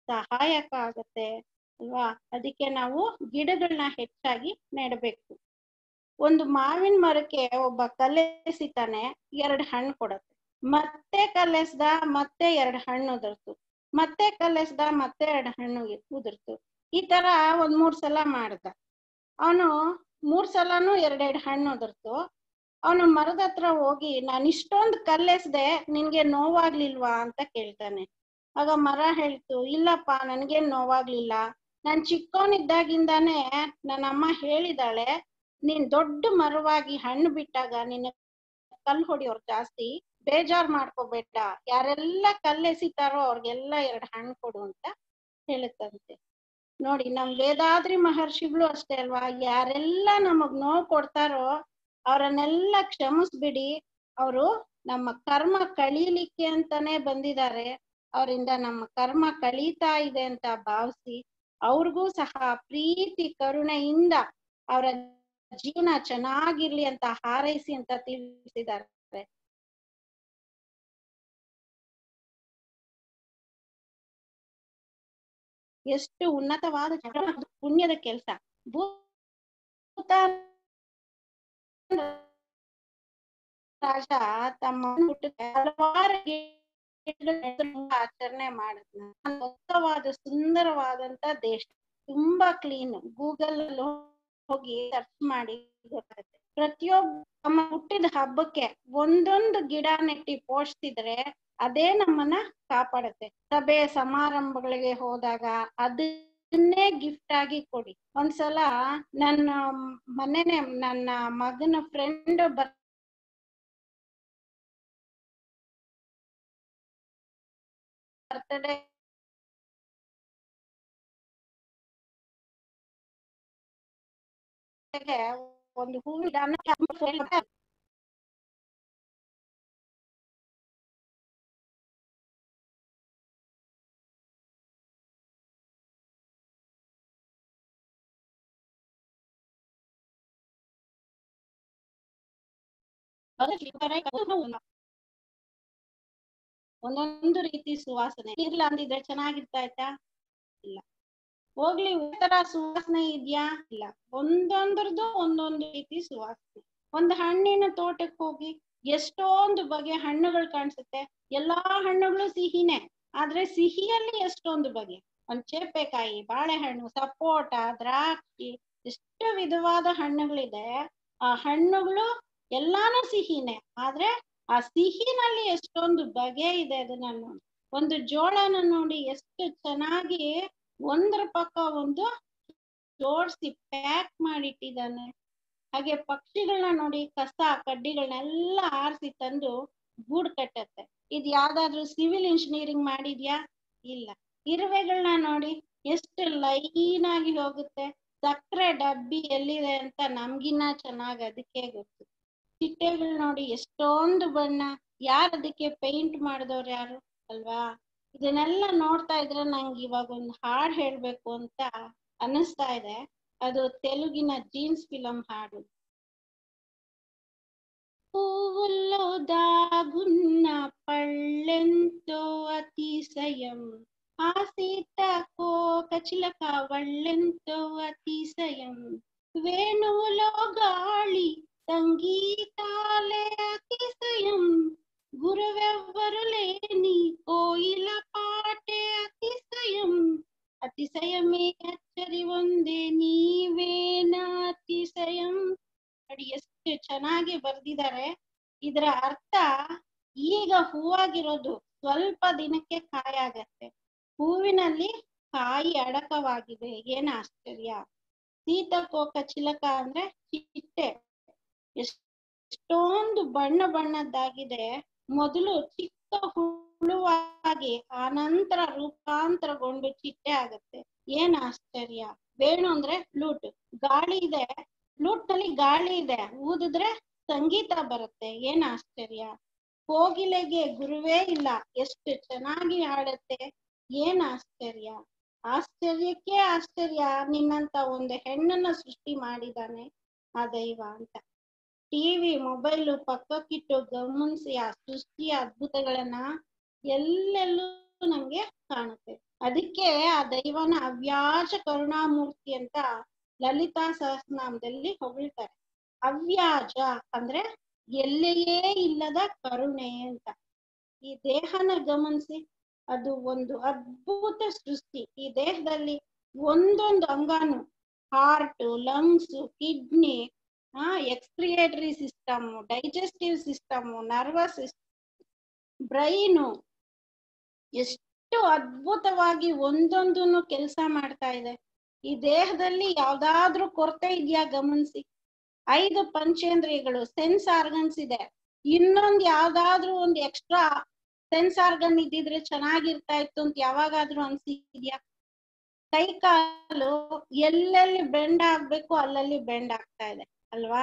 ಸಹಾಯಕ ಆಗತ್ತೆ ಅಲ್ವಾ ಅದಕ್ಕೆ ನಾವು ಗಿಡಗಳನ್ನ ಹೆಚ್ಚಾಗಿ ನೆಡಬೇಕು ಒಂದು ಮಾವಿನ ಮರಕ್ಕೆ ಒಬ್ಬ ಕಲ್ಲೆಸಿತಾನೆ ಎರಡ್ ಹಣ್ಣು ಕೊಡತ್ತೆ ಮತ್ತೆ ಕಲ್ಲೆಸ್ದ ಮತ್ತೆ ಎರಡ್ ಹಣ್ಣು ಉದುರ್ತು ಮತ್ತೆ ಕಲ್ಲೆಸ್ದ ಮತ್ತೆ ಎರಡ್ ಹಣ್ಣು ಉದುರ್ತು ಈ ತರ ಒಂದ್ ಮೂರ್ ಸಲ ಮಾಡ್ದ ಅವನು ಮೂರ್ ಸಲನು ಎರಡೆರಡ್ ಹಣ್ಣು ಉದುರ್ತು ಅವನು ಮರದ ಹತ್ರ ಹೋಗಿ ನಾನು ಇಷ್ಟೊಂದ್ ಕಲ್ಲೆಸ್ದೆ ನಿನ್ಗೆ ನೋವಾಗ್ಲಿಲ್ವಾ ಅಂತ ಕೇಳ್ತಾನೆ ಆಗ ಮರ ಹೇಳ್ತು ಇಲ್ಲಪ್ಪ ನನ್ಗೇನ್ ನೋವಾಗ್ಲಿಲ್ಲ ನಾನ್ ಚಿಕ್ಕವನಿದ್ದಾಗಿಂದಾನೇ ನನ್ನ ಅಮ್ಮ ಹೇಳಿದಾಳೆ ನೀನ್ ದೊಡ್ಡ ಮರವಾಗಿ ಹಣ್ಣು ಬಿಟ್ಟಾಗ ನಿನ್ನ ಕಲ್ ಹೊಡಿಯೋರ್ ಜಾಸ್ತಿ ಬೇಜಾರ್ ಮಾಡ್ಕೋಬೇಡ ಯಾರೆಲ್ಲ ಕಲ್ಲೆಸಿತಾರೋ ಅವ್ರಿಗೆಲ್ಲ ಎರಡ್ ಹಣ್ಣು ಕೊಡು ಅಂತ ಹೇಳುತ್ತಂತೆ ನೋಡಿ ನಮ್ ವೇದಾದ್ರಿ ಮಹರ್ಷಿಗಳು ಅಷ್ಟೇ ಅಲ್ವಾ ಯಾರೆಲ್ಲ ನಮಗ್ ನೋವು ಕೊಡ್ತಾರೋ ಅವರನ್ನೆಲ್ಲ ಕ್ಷಮಿಸ್ಬಿಡಿ ಅವರು ನಮ್ಮ ಕರ್ಮ ಕಳೀಲಿಕ್ಕೆ ಅಂತಾನೆ ಬಂದಿದ್ದಾರೆ ಅವರಿಂದ ನಮ್ಮ ಕರ್ಮ ಕಳೀತಾ ಇದೆ ಅಂತ ಭಾವಿಸಿ ಅವ್ರಿಗೂ ಸಹ ಪ್ರೀತಿ ಕರುಣೆಯಿಂದ ಅವರ ಜೀವನ ಚೆನ್ನಾಗಿರ್ಲಿ ಅಂತ ಹಾರೈಸಿ ಅಂತ ತಿಳಿಸಿದ್ದಾರೆ ಎಷ್ಟು ಉನ್ನತವಾದ ಜನ- ಪುಣ್ಯದ ಕೆಲಸ ಭೂತಾನ್ ರಾಜ ತಮ್ಮ ಹುಟ್ಟಿದ ಹಲವಾರು ಗಿಡಗಳನ್ನ ಆಚರಣೆ ಮಾಡಿದ್ನ ಅದ್ಭುತವಾದ ಸುಂದರವಾದಂತ ದೇಶ ತುಂಬಾ ಕ್ಲೀನ್ ಗೂಗಲ್ ಅಲ್ಲಿ ಹೋಗಿ ಸರ್ಚ್ ಮಾಡಿ ಗೊತ್ತಾಗುತ್ತೆ ಪ್ರತಿಯೊಬ್ಬ ತಮ್ಮ ಹುಟ್ಟಿದ ಹಬ್ಬಕ್ಕೆ ಒಂದೊಂದು ಗಿಡ ನೆಟ್ಟಿ ಪೋಷಿಸಿದ್ರೆ ಅದೇ ನಮ್ಮನ್ನ ಕಾಪಾಡುತ್ತೆ ಸಭೆ ಸಮಾರಂಭಗಳಿಗೆ ಹೋದಾಗ ಅದನ್ನೇ ಗಿಫ್ಟ್ ಆಗಿ ಕೊಡಿ ಒಂದ್ಸಲ ನನ್ನ ಮನೆನೆ ನನ್ನ ಮಗನ ಫ್ರೆಂಡ್ ಬರ್ ಬರ್ತಡೇ ಒಂದು ಹೂವಿನ ಒಂದೊಂದು ರೀತಿ ಸುವಾಸನೆ ಇರ್ಲ ಅಂದಿದ್ರೆ ಚೆನ್ನಾಗಿರ್ತಾ ಇತ್ತಾ ಇಲ್ಲ ಹೋಗ್ಲಿ ತರ ಸುವಾಸನೆ ಇದ್ಯಾ ಇಲ್ಲ ಒಂದೊಂದ್ರದ್ದು ಒಂದೊಂದು ರೀತಿ ಸುವಾಸನೆ ಒಂದು ಹಣ್ಣಿನ ತೋಟಕ್ಕೆ ಹೋಗಿ ಎಷ್ಟೊಂದು ಬಗೆ ಹಣ್ಣುಗಳು ಕಾಣಿಸುತ್ತೆ ಎಲ್ಲಾ ಹಣ್ಣುಗಳು ಸಿಹಿನೇ ಆದ್ರೆ ಸಿಹಿಯಲ್ಲಿ ಎಷ್ಟೊಂದು ಬಗೆ ಒಂದ್ ಚೇಪೆಕಾಯಿ ಬಾಳೆಹಣ್ಣು ಸಪೋಟ ದ್ರಾಕ್ಷಿ ಎಷ್ಟು ವಿಧವಾದ ಹಣ್ಣುಗಳಿದೆ ಆ ಹಣ್ಣುಗಳು ಎಲ್ಲಾನು ಸಿಹಿನೇ ಆದ್ರೆ ಆ ಸಿಹಿನಲ್ಲಿ ಎಷ್ಟೊಂದು ಬಗೆ ಇದೆ ಅದನ್ನ ನೋಡಿ ಒಂದು ಜೋಳನ ನೋಡಿ ಎಷ್ಟು ಚೆನ್ನಾಗಿ ಒಂದ್ರ ಪಕ್ಕ ಒಂದು ಜೋಡಿಸಿ ಪ್ಯಾಕ್ ಮಾಡಿಟ್ಟಿದ್ದಾನೆ ಹಾಗೆ ಪಕ್ಷಿಗಳನ್ನ ನೋಡಿ ಕಸ ಕಡ್ಡಿಗಳನ್ನೆಲ್ಲ ಆರಿಸಿ ತಂದು ಗೂಡ್ ಕಟ್ಟತ್ತೆ ಇದ್ ಯಾವ್ದಾದ್ರು ಸಿವಿಲ್ ಇಂಜಿನಿಯರಿಂಗ್ ಮಾಡಿದ್ಯಾ ಇಲ್ಲ ಇರುವೆಗಳನ್ನ ನೋಡಿ ಎಷ್ಟು ಲೈನ್ ಆಗಿ ಹೋಗುತ್ತೆ ಸಕ್ಕರೆ ಡಬ್ಬಿ ಎಲ್ಲಿದೆ ಅಂತ ನಮ್ಗಿನ್ನ ಚೆನ್ನಾಗ್ ಅದಕ್ಕೆ ಗೊತ್ತು ಚಿಟ್ಟೆಗಳು ನೋಡಿ ಎಷ್ಟೊಂದು ಬಣ್ಣ ಯಾರ್ ಅದಕ್ಕೆ ಪೇಂಟ್ ಮಾಡಿದವ್ರು ಯಾರು ಅಲ್ವಾ ಇದನ್ನೆಲ್ಲ ನೋಡ್ತಾ ಇದ್ರೆ ನಂಗೆ ಇವಾಗ ಒಂದು ಹಾಡ್ ಹೇಳ್ಬೇಕು ಅಂತ ಅನ್ನಿಸ್ತಾ ಇದೆ ಅದು ತೆಲುಗಿನ ಜೀನ್ಸ್ ಫಿಲಂ ಹಾಡು పువ్వుల్లో దాగున్న పళ్ళెంతో అతిశయం ఆ సీతాకోక చిలక వళ్ళెంతో అతిశయం వేణువులో గాలి సంగీతాలే అతిశయం గురువెవ్వరు లేని కోయిల పాటే అతిశయం ಅತಿಶಯಮೇ ಅಚ್ಚರಿ ಒಂದೇ ನೀವೇನ ಅತಿಶಯಂ ನೋಡಿ ಎಷ್ಟು ಚೆನ್ನಾಗಿ ಬರ್ದಿದ್ದಾರೆ ಇದರ ಅರ್ಥ ಈಗ ಹೂವಾಗಿರೋದು ಸ್ವಲ್ಪ ದಿನಕ್ಕೆ ಕಾಯಾಗತ್ತೆ ಹೂವಿನಲ್ಲಿ ಕಾಯಿ ಅಡಕವಾಗಿದೆ ಏನ ಆಶ್ಚರ್ಯ ಸೀತಕೋಕ ಚಿಲಕ ಅಂದ್ರೆ ಚಿಟ್ಟೆ ಎಷ್ಟೊಂದು ಬಣ್ಣ ಬಣ್ಣದ್ದಾಗಿದೆ ಮೊದಲು ಚಿಕ್ಕ ಹುಳುವಾಗಿ ಆನಂತರ ರೂಪಾಂತರಗೊಂಡು ಚಿಟ್ಟೆ ಆಗತ್ತೆ ಏನ್ ಆಶ್ಚರ್ಯ ವೇಣು ಅಂದ್ರೆ ಫ್ಲೂಟ್ ಗಾಳಿ ಇದೆ ಫ್ಲೂಟ್ ನಲ್ಲಿ ಗಾಳಿ ಇದೆ ಊದಿದ್ರೆ ಸಂಗೀತ ಬರುತ್ತೆ ಏನ್ ಆಶ್ಚರ್ಯ ಕೋಗಿಲೆಗೆ ಗುರುವೇ ಇಲ್ಲ ಎಷ್ಟು ಚೆನ್ನಾಗಿ ಹಾಡತ್ತೆ ಏನ್ ಆಶ್ಚರ್ಯ ಆಶ್ಚರ್ಯಕ್ಕೆ ಆಶ್ಚರ್ಯ ನಿನ್ನಂತ ಒಂದು ಹೆಣ್ಣನ್ನ ಸೃಷ್ಟಿ ಮಾಡಿದಾನೆ ಆ ದೈವ ಅಂತ ಟಿವಿ ಮೊಬೈಲು ಪಕ್ಕಕ್ಕಿಟ್ಟು ಗಮನಿಸಿ ಆ ಸೃಷ್ಟಿಯ ಅದ್ಭುತಗಳನ್ನ ಎಲ್ಲೆಲ್ಲೂ ನಮ್ಗೆ ಕಾಣುತ್ತೆ ಅದಕ್ಕೆ ಆ ದೈವನ ಅವ್ಯಾಜ ಕರುಣಾಮೂರ್ತಿ ಅಂತ ಲಲಿತಾ ಸಹಸ್ರನಾಮದಲ್ಲಿ ಹೊಗಳ್ತಾರೆ ಅವ್ಯಾಜ ಅಂದ್ರೆ ಎಲ್ಲೆಯೇ ಇಲ್ಲದ ಕರುಣೆ ಅಂತ ಈ ದೇಹನ ಗಮನಿಸಿ ಅದು ಒಂದು ಅದ್ಭುತ ಸೃಷ್ಟಿ ಈ ದೇಹದಲ್ಲಿ ಒಂದೊಂದು ಅಂಗಾನು ಹಾರ್ಟ್ ಲಂಗ್ಸ್ ಕಿಡ್ನಿ ಆ excretory system digestive system nervous system brain ಎಷ್ಟು ಅದ್ಭುತವಾಗಿ ಒಂದೊಂದನ್ನು ಕೆಲಸ ಮಾಡ್ತಾ ಇದೆ ಈ ದೇಹದಲ್ಲಿ ಯಾವ್ದಾದ್ರೂ ಕೊರತೆ ಇದೆಯಾ ಗಮನಿಸಿ ಐದು ಪಂಚೇಂದ್ರಿಯಗಳು ಸೆನ್ಸ್ ಆರ್ಗನ್ಸ್ ಇದೆ ಇನ್ನೊಂದ್ ಯಾವ್ದಾದ್ರೂ ಒಂದು ಎಕ್ಸ್ಟ್ರಾ ಸೆನ್ಸ್ ಆರ್ಗನ್ ಇದ್ದಿದ್ರೆ ಚೆನ್ನಾಗಿರ್ತಾ ಇತ್ತು ಅಂತ ಯಾವಾಗಾದ್ರೂ ಅನ್ಸಿದ್ಯಾ ಕೈ ಕಾಲು ಎಲ್ಲೆಲ್ಲಿ ಬೆಂಡ್ ಆಗ್ಬೇಕು ಅಲ್ಲಲ್ಲಿ ಬೆಂಡ್ ಆಗ್ತಾ ಇದೆ ಅಲ್ವಾ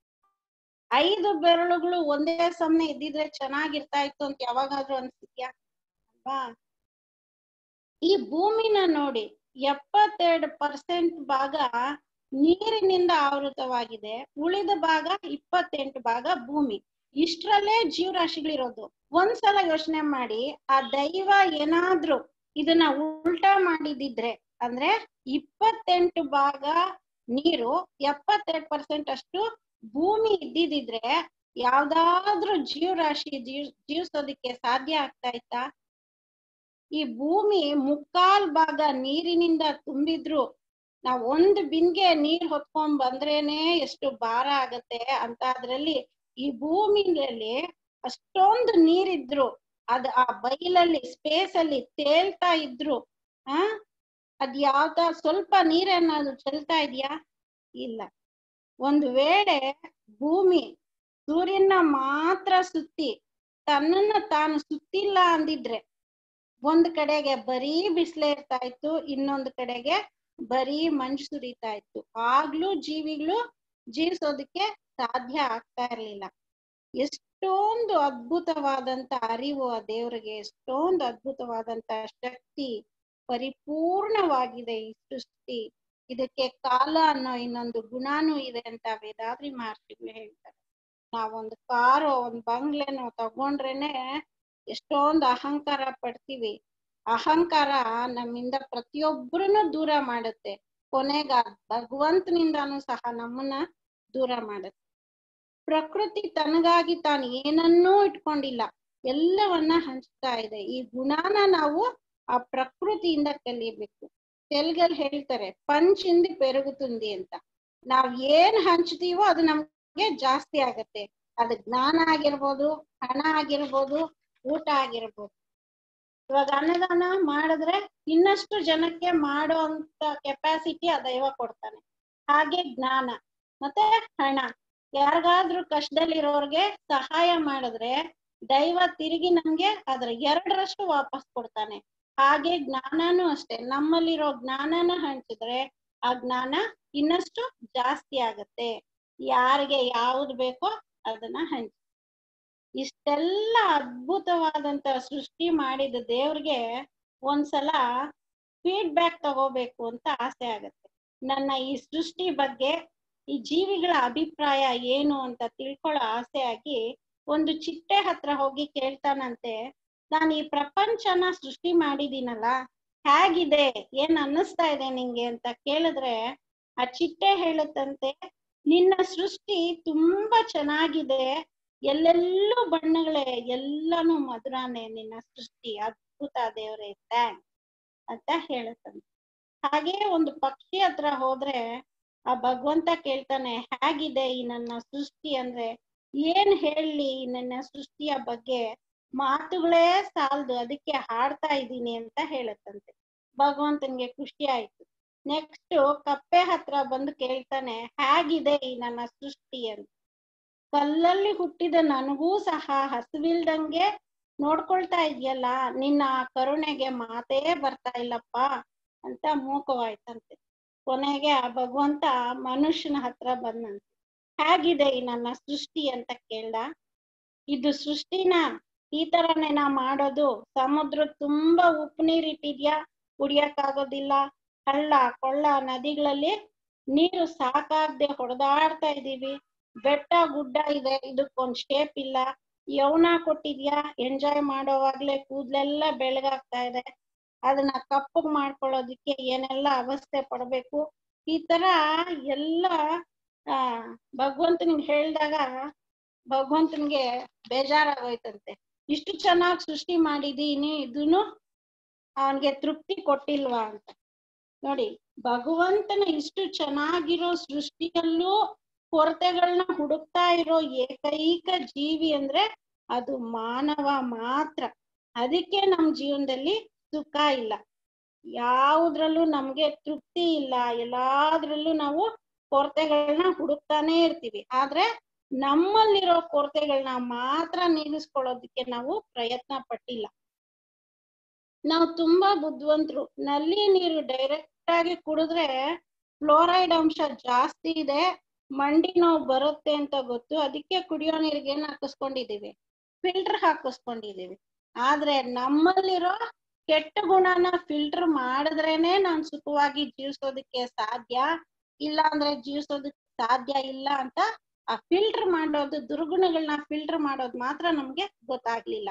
ಐದು ಬೆರಳುಗಳು ಒಂದೇ ಸಮನೆ ಇದ್ದಿದ್ರೆ ಚೆನ್ನಾಗಿರ್ತಾ ಇತ್ತು ಅಂತ ಯಾವಾಗಾದ್ರೂ ಅನ್ಸಿದ್ಯಾ ಅಲ್ವಾ ಈ ಭೂಮಿನ ನೋಡಿ ಎಪ್ಪತ್ತೆರಡು ಪರ್ಸೆಂಟ್ ಭಾಗ ನೀರಿನಿಂದ ಆವೃತವಾಗಿದೆ ಉಳಿದ ಭಾಗ ಇಪ್ಪತ್ತೆಂಟು ಭಾಗ ಭೂಮಿ ಇಷ್ಟರಲ್ಲೇ ಜೀವರಾಶಿಗಳಿರೋದು ಒಂದ್ಸಲ ಯೋಚನೆ ಮಾಡಿ ಆ ದೈವ ಏನಾದ್ರೂ ಇದನ್ನ ಉಲ್ಟಾ ಮಾಡಿದಿದ್ರೆ ಅಂದ್ರೆ ಇಪ್ಪತ್ತೆಂಟು ಭಾಗ ನೀರು ಎಪ್ಪತ್ತೆರಡು ಪರ್ಸೆಂಟ್ ಅಷ್ಟು ಭೂಮಿ ಇದ್ದಿದ್ರೆ ಯಾವ್ದಾದ್ರೂ ಜೀವರಾಶಿ ಜೀವ್ ಜೀವಿಸೋದಕ್ಕೆ ಸಾಧ್ಯ ಆಗ್ತಾ ಇತ್ತಾ ಈ ಭೂಮಿ ಮುಕ್ಕಾಲ್ ಭಾಗ ನೀರಿನಿಂದ ತುಂಬಿದ್ರು ನಾವ್ ಒಂದ್ ಬಿನ್ಗೆ ನೀರ್ ಹೊತ್ಕೊಂಡ್ ಬಂದ್ರೇನೆ ಎಷ್ಟು ಭಾರ ಆಗತ್ತೆ ಅಂತ ಅದ್ರಲ್ಲಿ ಈ ಭೂಮಿಯಲ್ಲಿ ಅಷ್ಟೊಂದು ನೀರಿದ್ರು ಅದ್ ಆ ಬೈಲಲ್ಲಿ ಸ್ಪೇಸ್ ಅಲ್ಲಿ ತೇಲ್ತಾ ಇದ್ರು ಆ ಅದ್ ಯಾವ್ದ ಸ್ವಲ್ಪ ನೀರನ್ನ ಚೆಲ್ತಾ ಇದ್ಯಾ ಇಲ್ಲ ಒಂದು ವೇಳೆ ಭೂಮಿ ಸೂರ್ಯನ ಮಾತ್ರ ಸುತ್ತಿ ತನ್ನನ್ನ ತಾನು ಸುತ್ತಿಲ್ಲ ಅಂದಿದ್ರೆ ಒಂದ್ ಕಡೆಗೆ ಬರೀ ಬಿಸಿಲೇ ಇರ್ತಾ ಇತ್ತು ಇನ್ನೊಂದ್ ಕಡೆಗೆ ಬರೀ ಮಂಜು ಸುರಿತಾ ಇತ್ತು ಆಗ್ಲೂ ಜೀವಿಗಳು ಜೀವಿಸೋದಕ್ಕೆ ಸಾಧ್ಯ ಆಗ್ತಾ ಇರ್ಲಿಲ್ಲ ಎಷ್ಟೊಂದು ಅದ್ಭುತವಾದಂತ ಅರಿವು ಆ ದೇವ್ರಿಗೆ ಎಷ್ಟೊಂದು ಅದ್ಭುತವಾದಂತ ಶಕ್ತಿ ಪರಿಪೂರ್ಣವಾಗಿದೆ ಈ ಸೃಷ್ಟಿ ಇದಕ್ಕೆ ಕಾಲ ಅನ್ನೋ ಇನ್ನೊಂದು ಗುಣಾನು ಇದೆ ಅಂತ ವೇದಾದ್ರಿ ಮಹರ್ಷಿಗಳು ಹೇಳ್ತಾರೆ ನಾವೊಂದು ಕಾರು ಒಂದ್ ಬಂಗ್ಲೆನೋ ತಗೊಂಡ್ರೇನೆ ಎಷ್ಟೊಂದು ಅಹಂಕಾರ ಪಡ್ತೀವಿ ಅಹಂಕಾರ ನಮ್ಮಿಂದ ಪ್ರತಿಯೊಬ್ಬರನ್ನು ದೂರ ಮಾಡುತ್ತೆ ಕೊನೆಗ ಭಗವಂತನಿಂದಾನು ಸಹ ನಮ್ಮನ್ನ ದೂರ ಮಾಡುತ್ತೆ ಪ್ರಕೃತಿ ತನಗಾಗಿ ತಾನು ಏನನ್ನೂ ಇಟ್ಕೊಂಡಿಲ್ಲ ಎಲ್ಲವನ್ನ ಹಂಚ್ತಾ ಇದೆ ಈ ಗುಣಾನ ನಾವು ಆ ಪ್ರಕೃತಿಯಿಂದ ಕಲಿಬೇಕು ತೆಲ್ಗಲ್ಲಿ ಹೇಳ್ತಾರೆ ಪಂಚಿಂದ ಪೆరుగుతుంది ಅಂತ ನಾವ್ ಏನ್ ಹಂಚ್ತೀವೋ ಅದು ನಮ್ಗೆ ಜಾಸ್ತಿ ಆಗತ್ತೆ ಅದು ಜ್ಞಾನ ಆಗಿರ್ಬೋದು ಹಣ ಆಗಿರ್ಬೋದು ಊಟ ಆಗಿರ್ಬೋದು ಇವಾಗ ಅನ್ನದಾನ ಮಾಡಿದ್ರೆ ಇನ್ನಷ್ಟು ಜನಕ್ಕೆ ಮಾಡೋ ಅಂತ ಕೆಪಾಸಿಟಿ ಆ ದೈವ ಕೊಡ್ತಾನೆ ಹಾಗೆ ಜ್ಞಾನ ಮತ್ತೆ ಹಣ ಯಾರಿಗಾದ್ರೂ ಕಷ್ಟದಲ್ಲಿರೋರ್ಗೆ ಸಹಾಯ ಮಾಡಿದ್ರೆ ದೈವ ತಿರುಗಿ ನಮ್ಗೆ ಅದ್ರ ಎರಡರಷ್ಟು ವಾಪಸ್ ಕೊಡ್ತಾನೆ ಹಾಗೆ ಜ್ಞಾನನೂ ಅಷ್ಟೇ ನಮ್ಮಲ್ಲಿರೋ ಜ್ಞಾನನ ಹಂಚಿದ್ರೆ ಆ ಜ್ಞಾನ ಇನ್ನಷ್ಟು ಜಾಸ್ತಿ ಆಗತ್ತೆ ಯಾರಿಗೆ ಯಾವ್ದು ಬೇಕೋ ಅದನ್ನ ಹಂಚಿ ಇಷ್ಟೆಲ್ಲ ಅದ್ಭುತವಾದಂತ ಸೃಷ್ಟಿ ಮಾಡಿದ ದೇವ್ರಿಗೆ ಒಂದ್ಸಲ ಫೀಡ್ಬ್ಯಾಕ್ ತಗೋಬೇಕು ಅಂತ ಆಸೆ ಆಗತ್ತೆ ನನ್ನ ಈ ಸೃಷ್ಟಿ ಬಗ್ಗೆ ಈ ಜೀವಿಗಳ ಅಭಿಪ್ರಾಯ ಏನು ಅಂತ ತಿಳ್ಕೊಳ್ಳೋ ಆಸೆ ಆಗಿ ಒಂದು ಚಿಟ್ಟೆ ಹತ್ರ ಹೋಗಿ ಕೇಳ್ತಾನಂತೆ ನಾನು ಈ ಪ್ರಪಂಚನ ಸೃಷ್ಟಿ ಮಾಡಿದೀನಲ್ಲ ಹೇಗಿದೆ ಏನ್ ಅನ್ನಿಸ್ತಾ ಇದೆ ನಿಂಗೆ ಅಂತ ಕೇಳಿದ್ರೆ ಆ ಚಿಟ್ಟೆ ಹೇಳುತ್ತಂತೆ ನಿನ್ನ ಸೃಷ್ಟಿ ತುಂಬಾ ಚೆನ್ನಾಗಿದೆ ಎಲ್ಲೆಲ್ಲೂ ಬಣ್ಣಗಳೇ ಎಲ್ಲಾನು ಮಧುರಾನೇ ನಿನ್ನ ಸೃಷ್ಟಿ ಅದ್ಭುತ ದೇವ್ರೆ ಥ್ಯಾಂಕ್ಸ್ ಅಂತ ಹೇಳುತ್ತಂತೆ ಹಾಗೆ ಒಂದು ಪಕ್ಷಿ ಹತ್ರ ಹೋದ್ರೆ ಆ ಭಗವಂತ ಕೇಳ್ತಾನೆ ಹೇಗಿದೆ ಈ ನನ್ನ ಸೃಷ್ಟಿ ಅಂದ್ರೆ ಏನ್ ಹೇಳಿ ಈ ನನ್ನ ಸೃಷ್ಟಿಯ ಬಗ್ಗೆ ಮಾತುಗಳೇ ಸಾಲದು ಅದಕ್ಕೆ ಹಾಡ್ತಾ ಇದ್ದೀನಿ ಅಂತ ಹೇಳುತ್ತಂತೆ ಭಗವಂತನ್ಗೆ ಖುಷಿ ಆಯ್ತು ನೆಕ್ಸ್ಟ್ ಕಪ್ಪೆ ಹತ್ರ ಬಂದು ಕೇಳ್ತಾನೆ ಹೇಗಿದೆ ಈ ನನ್ನ ಸೃಷ್ಟಿ ಅಂತ ಕಲ್ಲಲ್ಲಿ ಹುಟ್ಟಿದ ನನಗೂ ಸಹ ಹಸುವಿಲ್ದಂಗೆ ನೋಡ್ಕೊಳ್ತಾ ಇದೆಯಲ್ಲ ನಿನ್ನ ಕರುಣೆಗೆ ಮಾತೇ ಬರ್ತಾ ಇಲ್ಲಪ್ಪ ಅಂತ ಮೂಕವಾಯ್ತಂತೆ ಕೊನೆಗೆ ಆ ಭಗವಂತ ಮನುಷ್ಯನ ಹತ್ರ ಬಂದಂತೆ ಹೇಗಿದೆ ಈ ನನ್ನ ಸೃಷ್ಟಿ ಅಂತ ಕೇಳ್ದ ಇದು ಸೃಷ್ಟಿನ ಈ ತರನೇ ನಾ ಮಾಡೋದು ಸಮುದ್ರ ತುಂಬಾ ಉಪ್ಪು ನೀರ್ ಇಟ್ಟಿದ್ಯಾ ಕುಡಿಯಕ್ಕಾಗೋದಿಲ್ಲ ಹಳ್ಳ ಕೊಳ್ಳ ನದಿಗಳಲ್ಲಿ ನೀರು ಸಾಕಾಗ್ದೆ ಹೊಡೆದಾಡ್ತಾ ಇದೀವಿ ಬೆಟ್ಟ ಗುಡ್ಡ ಇದೆ ಇದಕ್ಕೊಂದ್ ಶೇಪ್ ಇಲ್ಲ ಯೌನ ಕೊಟ್ಟಿದ್ಯಾ ಎಂಜಾಯ್ ಮಾಡೋವಾಗ್ಲೇ ಕೂದ್ಲೆಲ್ಲ ಬೆಳಗಾಗ್ತಾ ಇದೆ ಅದನ್ನ ಕಪ್ಪಗ್ ಮಾಡ್ಕೊಳ್ಳೋದಿಕ್ಕೆ ಏನೆಲ್ಲ ಅವಸ್ಥೆ ಪಡ್ಬೇಕು ಈ ತರ ಎಲ್ಲ ಆ ಭಗವಂತನಿಗೆ ಹೇಳ್ದಾಗ ಭಗವಂತನ್ಗೆ ಬೇಜಾರಾಗೋಯ್ತಂತೆ ಇಷ್ಟು ಚೆನ್ನಾಗಿ ಸೃಷ್ಟಿ ಮಾಡಿದೀನಿ ಇದನ್ನು ಅವನ್ಗೆ ತೃಪ್ತಿ ಕೊಟ್ಟಿಲ್ವಾ ಅಂತ ನೋಡಿ ಭಗವಂತನ ಇಷ್ಟು ಚೆನ್ನಾಗಿರೋ ಸೃಷ್ಟಿಯಲ್ಲೂ ಕೊರತೆಗಳನ್ನ ಹುಡುಕ್ತಾ ಇರೋ ಏಕೈಕ ಜೀವಿ ಅಂದ್ರೆ ಅದು ಮಾನವ ಮಾತ್ರ ಅದಕ್ಕೆ ನಮ್ ಜೀವನದಲ್ಲಿ ಸುಖ ಇಲ್ಲ ಯಾವುದ್ರಲ್ಲೂ ನಮ್ಗೆ ತೃಪ್ತಿ ಇಲ್ಲ ಎಲ್ಲಾದ್ರಲ್ಲೂ ನಾವು ಕೊರತೆಗಳನ್ನ ಹುಡುಕ್ತಾನೆ ಇರ್ತೀವಿ ಆದ್ರೆ ನಮ್ಮಲ್ಲಿರೋ ಕೊರತೆಗಳನ್ನ ಮಾತ್ರ ನೀಗಿಸ್ಕೊಳ್ಳೋದಕ್ಕೆ ನಾವು ಪ್ರಯತ್ನ ಪಟ್ಟಿಲ್ಲ ನಾವು ತುಂಬಾ ಬುದ್ಧಿವಂತರು ನಲ್ಲಿ ನೀರು ಡೈರೆಕ್ಟ್ ಆಗಿ ಕುಡಿದ್ರೆ ಫ್ಲೋರೈಡ್ ಅಂಶ ಜಾಸ್ತಿ ಇದೆ ಮಂಡಿ ನೋವು ಬರುತ್ತೆ ಅಂತ ಗೊತ್ತು ಅದಕ್ಕೆ ಕುಡಿಯೋ ನೀರಿಗೆ ಏನ್ ಹಾಕಿಸ್ಕೊಂಡಿದೀವಿ ಫಿಲ್ಟರ್ ಹಾಕಿಸ್ಕೊಂಡಿದೀವಿ ಆದ್ರೆ ನಮ್ಮಲ್ಲಿರೋ ಕೆಟ್ಟ ಗುಣನ ಫಿಲ್ಟರ್ ಮಾಡಿದ್ರೇನೆ ನಾನ್ ಸುಖವಾಗಿ ಜೀವಿಸೋದಕ್ಕೆ ಸಾಧ್ಯ ಇಲ್ಲ ಅಂದ್ರೆ ಜೀವಿಸೋದಕ್ ಸಾಧ್ಯ ಇಲ್ಲ ಅಂತ ಆ ಫಿಲ್ಟರ್ ಮಾಡೋದು ದುರ್ಗುಣಗಳನ್ನ ಫಿಲ್ಟರ್ ಮಾಡೋದು ಮಾತ್ರ ನಮ್ಗೆ ಗೊತ್ತಾಗ್ಲಿಲ್ಲ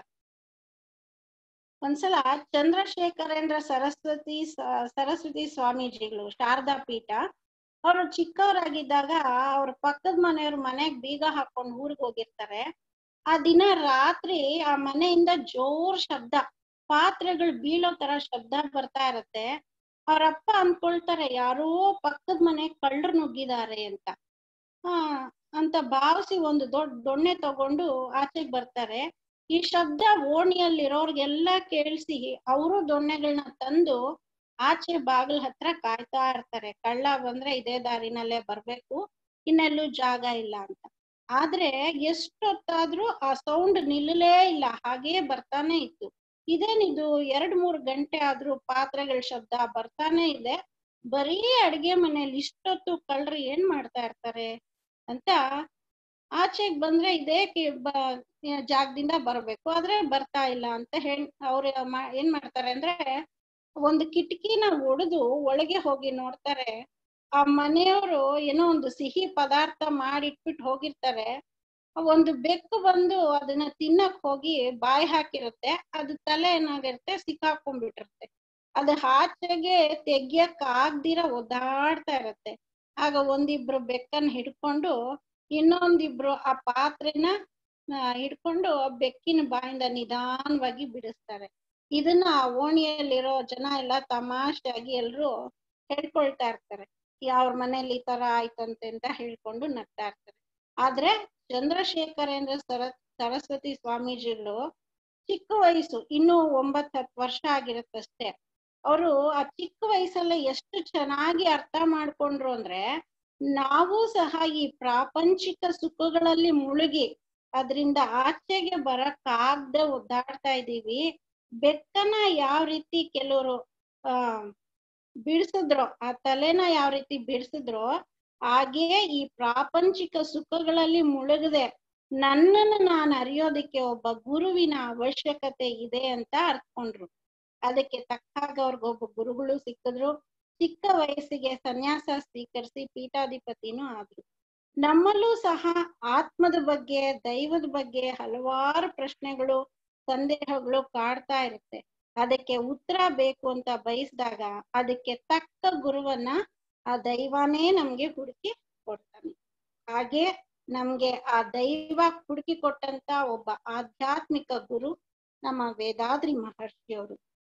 ಒಂದ್ಸಲ ಚಂದ್ರಶೇಖರೇಂದ್ರ ಸರಸ್ವತಿ ಸ- ಸರಸ್ವತಿ ಸ್ವಾಮೀಜಿಗಳು ಶಾರದಾ ಪೀಠ ಅವರು ಚಿಕ್ಕವರಾಗಿದ್ದಾಗ ಅವ್ರ ಪಕ್ಕದ ಮನೆಯವ್ರ ಮನೆಗ್ ಬೀಗ ಹಾಕೊಂಡು ಊರಿಗೆ ಹೋಗಿರ್ತಾರೆ ಆ ದಿನ ರಾತ್ರಿ ಆ ಮನೆಯಿಂದ ಜೋರ್ ಶಬ್ದ ಪಾತ್ರೆಗಳು ಬೀಳೋ ತರ ಶಬ್ದ ಬರ್ತಾ ಇರತ್ತೆ ಅವ್ರಪ್ಪ ಅನ್ಕೊಳ್ತಾರೆ ಯಾರೋ ಪಕ್ಕದ ಮನೆ ಕಳ್ಳರು ನುಗ್ಗಿದ್ದಾರೆ ಅಂತ ಆ ಅಂತ ಭಾವಿಸಿ ಒಂದು ದೊಡ್ಡ ದೊಣ್ಣೆ ತಗೊಂಡು ಆಚೆಗೆ ಬರ್ತಾರೆ ಈ ಶಬ್ದ ಓಣಿಯಲ್ಲಿರೋರ್ಗೆಲ್ಲ ಕೇಳಿಸಿ ಅವರು ದೊಣ್ಣೆಗಳನ್ನ ತಂದು ಆಚೆ ಬಾಗಿಲ ಹತ್ರ ಕಾಯ್ತಾ ಇರ್ತಾರೆ ಕಳ್ಳ ಬಂದ್ರೆ ಇದೇ ದಾರಿನಲ್ಲೇ ಬರ್ಬೇಕು ಇನ್ನೆಲ್ಲೂ ಜಾಗ ಇಲ್ಲ ಅಂತ ಆದ್ರೆ ಎಷ್ಟೊತ್ತಾದ್ರೂ ಆ ಸೌಂಡ್ ನಿಲ್ಲಲೇ ಇಲ್ಲ ಹಾಗೇ ಬರ್ತಾನೆ ಇತ್ತು ಇದೇನಿದು ಎರಡ್ ಮೂರ್ ಗಂಟೆ ಆದ್ರೂ ಪಾತ್ರೆಗಳ ಶಬ್ದ ಬರ್ತಾನೆ ಇದೆ ಬರೀ ಅಡ್ಗೆ ಮನೇಲಿ ಇಷ್ಟೊತ್ತು ಕಳ್ರು ಏನ್ ಮಾಡ್ತಾ ಇರ್ತಾರೆ ಅಂತ ಆಚೆಗ್ ಬಂದ್ರೆ ಇದೇ ಕಿ- ಬ- ಜಾಗದಿಂದ ಬರ್ಬೇಕು ಆದ್ರೆ ಬರ್ತಾ ಇಲ್ಲ ಅಂತ ಹೇಳ್ ಅವ್ರ ಏನ್ ಮಾಡ್ತಾರೆ ಅಂದ್ರೆ ಒಂದು ಕಿಟಕಿನ ಒಡೆದು ಒಳಗೆ ಹೋಗಿ ನೋಡ್ತಾರೆ ಆ ಮನೆಯವರು ಏನೋ ಒಂದು ಸಿಹಿ ಪದಾರ್ಥ ಮಾಡಿಟ್ಬಿಟ್ಟು ಹೋಗಿರ್ತಾರೆ ಒಂದು ಬೆಕ್ಕು ಬಂದು ಅದನ್ನ ತಿನ್ನಕ್ ಹೋಗಿ ಬಾಯಿ ಹಾಕಿರುತ್ತೆ ಅದು ತಲೆ ಏನಾಗಿರುತ್ತೆ ಸಿಕ್ಕಾಕೊಂಡ್ಬಿಟ್ಟಿರುತ್ತೆ ಅದು ಆಚೆಗೆ ತೆಗಿಯಕ್ ಆಗ್ದಿರ ಒದ್ದಾಡ್ತಾ ಇರತ್ತೆ ಆಗ ಒಂದಿಬ್ರು ಬೆಕ್ಕನ್ನ ಹಿಡ್ಕೊಂಡು ಇನ್ನೊಂದಿಬ್ರು ಆ ಪಾತ್ರೆನ ಆ, ಹಿಡ್ಕೊಂಡು ಆ ಬೆಕ್ಕಿನ ಬಾಯಿಂದ ನಿಧಾನವಾಗಿ ಬಿಡಿಸ್ತಾರೆ ಇದನ್ನ ಆ ಓಣಿಯಲ್ಲಿರೋ ಜನ ಎಲ್ಲ ತಮಾಷೆಯಾಗಿ ಎಲ್ರು ಹೇಳ್ಕೊಳ್ತಾ ಇರ್ತಾರೆ ಯಾವ್ರ ಮನೇಲಿ ಈ ತರ ಆಯ್ತಂತೆ ಅಂತ ಹೇಳ್ಕೊಂಡು ನಗ್ತಾ ಇರ್ತಾರೆ ಆದ್ರೆ ಚಂದ್ರಶೇಖರೇಂದ್ರ ಸರ ಸರಸ್ವತಿ ಸ್ವಾಮೀಜಿಗಳು ಚಿಕ್ಕ ವಯಸ್ಸು ಇನ್ನೂ ಒಂಬತ್ ಹತ್ತು ವರ್ಷ ಆಗಿರುತ್ತಷ್ಟೇ ಅವರು ಆ ಚಿಕ್ಕ ವಯಸ್ಸಲ್ಲೇ ಎಷ್ಟು ಚೆನ್ನಾಗಿ ಅರ್ಥ ಮಾಡ್ಕೊಂಡ್ರು ಅಂದ್ರೆ ನಾವು ಸಹ ಈ ಪ್ರಾಪಂಚಿಕ ಸುಖಗಳಲ್ಲಿ ಮುಳುಗಿ ಅದರಿಂದ ಆಚೆಗೆ ಬರಕ್ ಆಗದೆ ಒದ್ದಾಡ್ತಾ ಇದೀವಿ ಬೆಕ್ಕನ ಯಾವ ರೀತಿ ಕೆಲವರು ಆ ಬಿಡಿಸಿದ್ರು ಆ ತಲೆನ ಯಾವ ರೀತಿ ಬಿಡಿಸಿದ್ರು ಹಾಗೇ ಈ ಪ್ರಾಪಂಚಿಕ ಸುಖಗಳಲ್ಲಿ ಮುಳುಗದೆ ನನ್ನನ್ನು ನಾನು ಅರಿಯೋದಕ್ಕೆ ಒಬ್ಬ ಗುರುವಿನ ಅವಶ್ಯಕತೆ ಇದೆ ಅಂತ ಅರ್ತ್ಕೊಂಡ್ರು ಅದಕ್ಕೆ ತಕ್ಕಾಗ ಅವ್ರಿಗೊಬ್ಬ ಗುರುಗಳು ಸಿಕ್ಕಿದ್ರು ಚಿಕ್ಕ ವಯಸ್ಸಿಗೆ ಸನ್ಯಾಸ ಸ್ವೀಕರಿಸಿ ಪೀಠಾಧಿಪತಿನೂ ಆದ್ರು ನಮ್ಮಲ್ಲೂ ಸಹ ಆತ್ಮದ ಬಗ್ಗೆ ದೈವದ ಬಗ್ಗೆ ಹಲವಾರು ಪ್ರಶ್ನೆಗಳು ಸಂದೇಹಗಳು ಕಾಡ್ತಾ ಇರುತ್ತೆ ಅದಕ್ಕೆ ಉತ್ತರ ಬೇಕು ಅಂತ ಬಯಸಿದಾಗ ಅದಕ್ಕೆ ತಕ್ಕ ಗುರುವನ್ನ ಆ ದೈವನೇ ನಮ್ಗೆ ಹುಡುಕಿ ಕೊಡ್ತಾನೆ ಹಾಗೆ ನಮ್ಗೆ ಆ ದೈವ ಹುಡುಕಿ ಕೊಟ್ಟಂತ ಒಬ್ಬ ಆಧ್ಯಾತ್ಮಿಕ ಗುರು ನಮ್ಮ ವೇದಾದ್ರಿ ಮಹರ್ಷಿಯವರು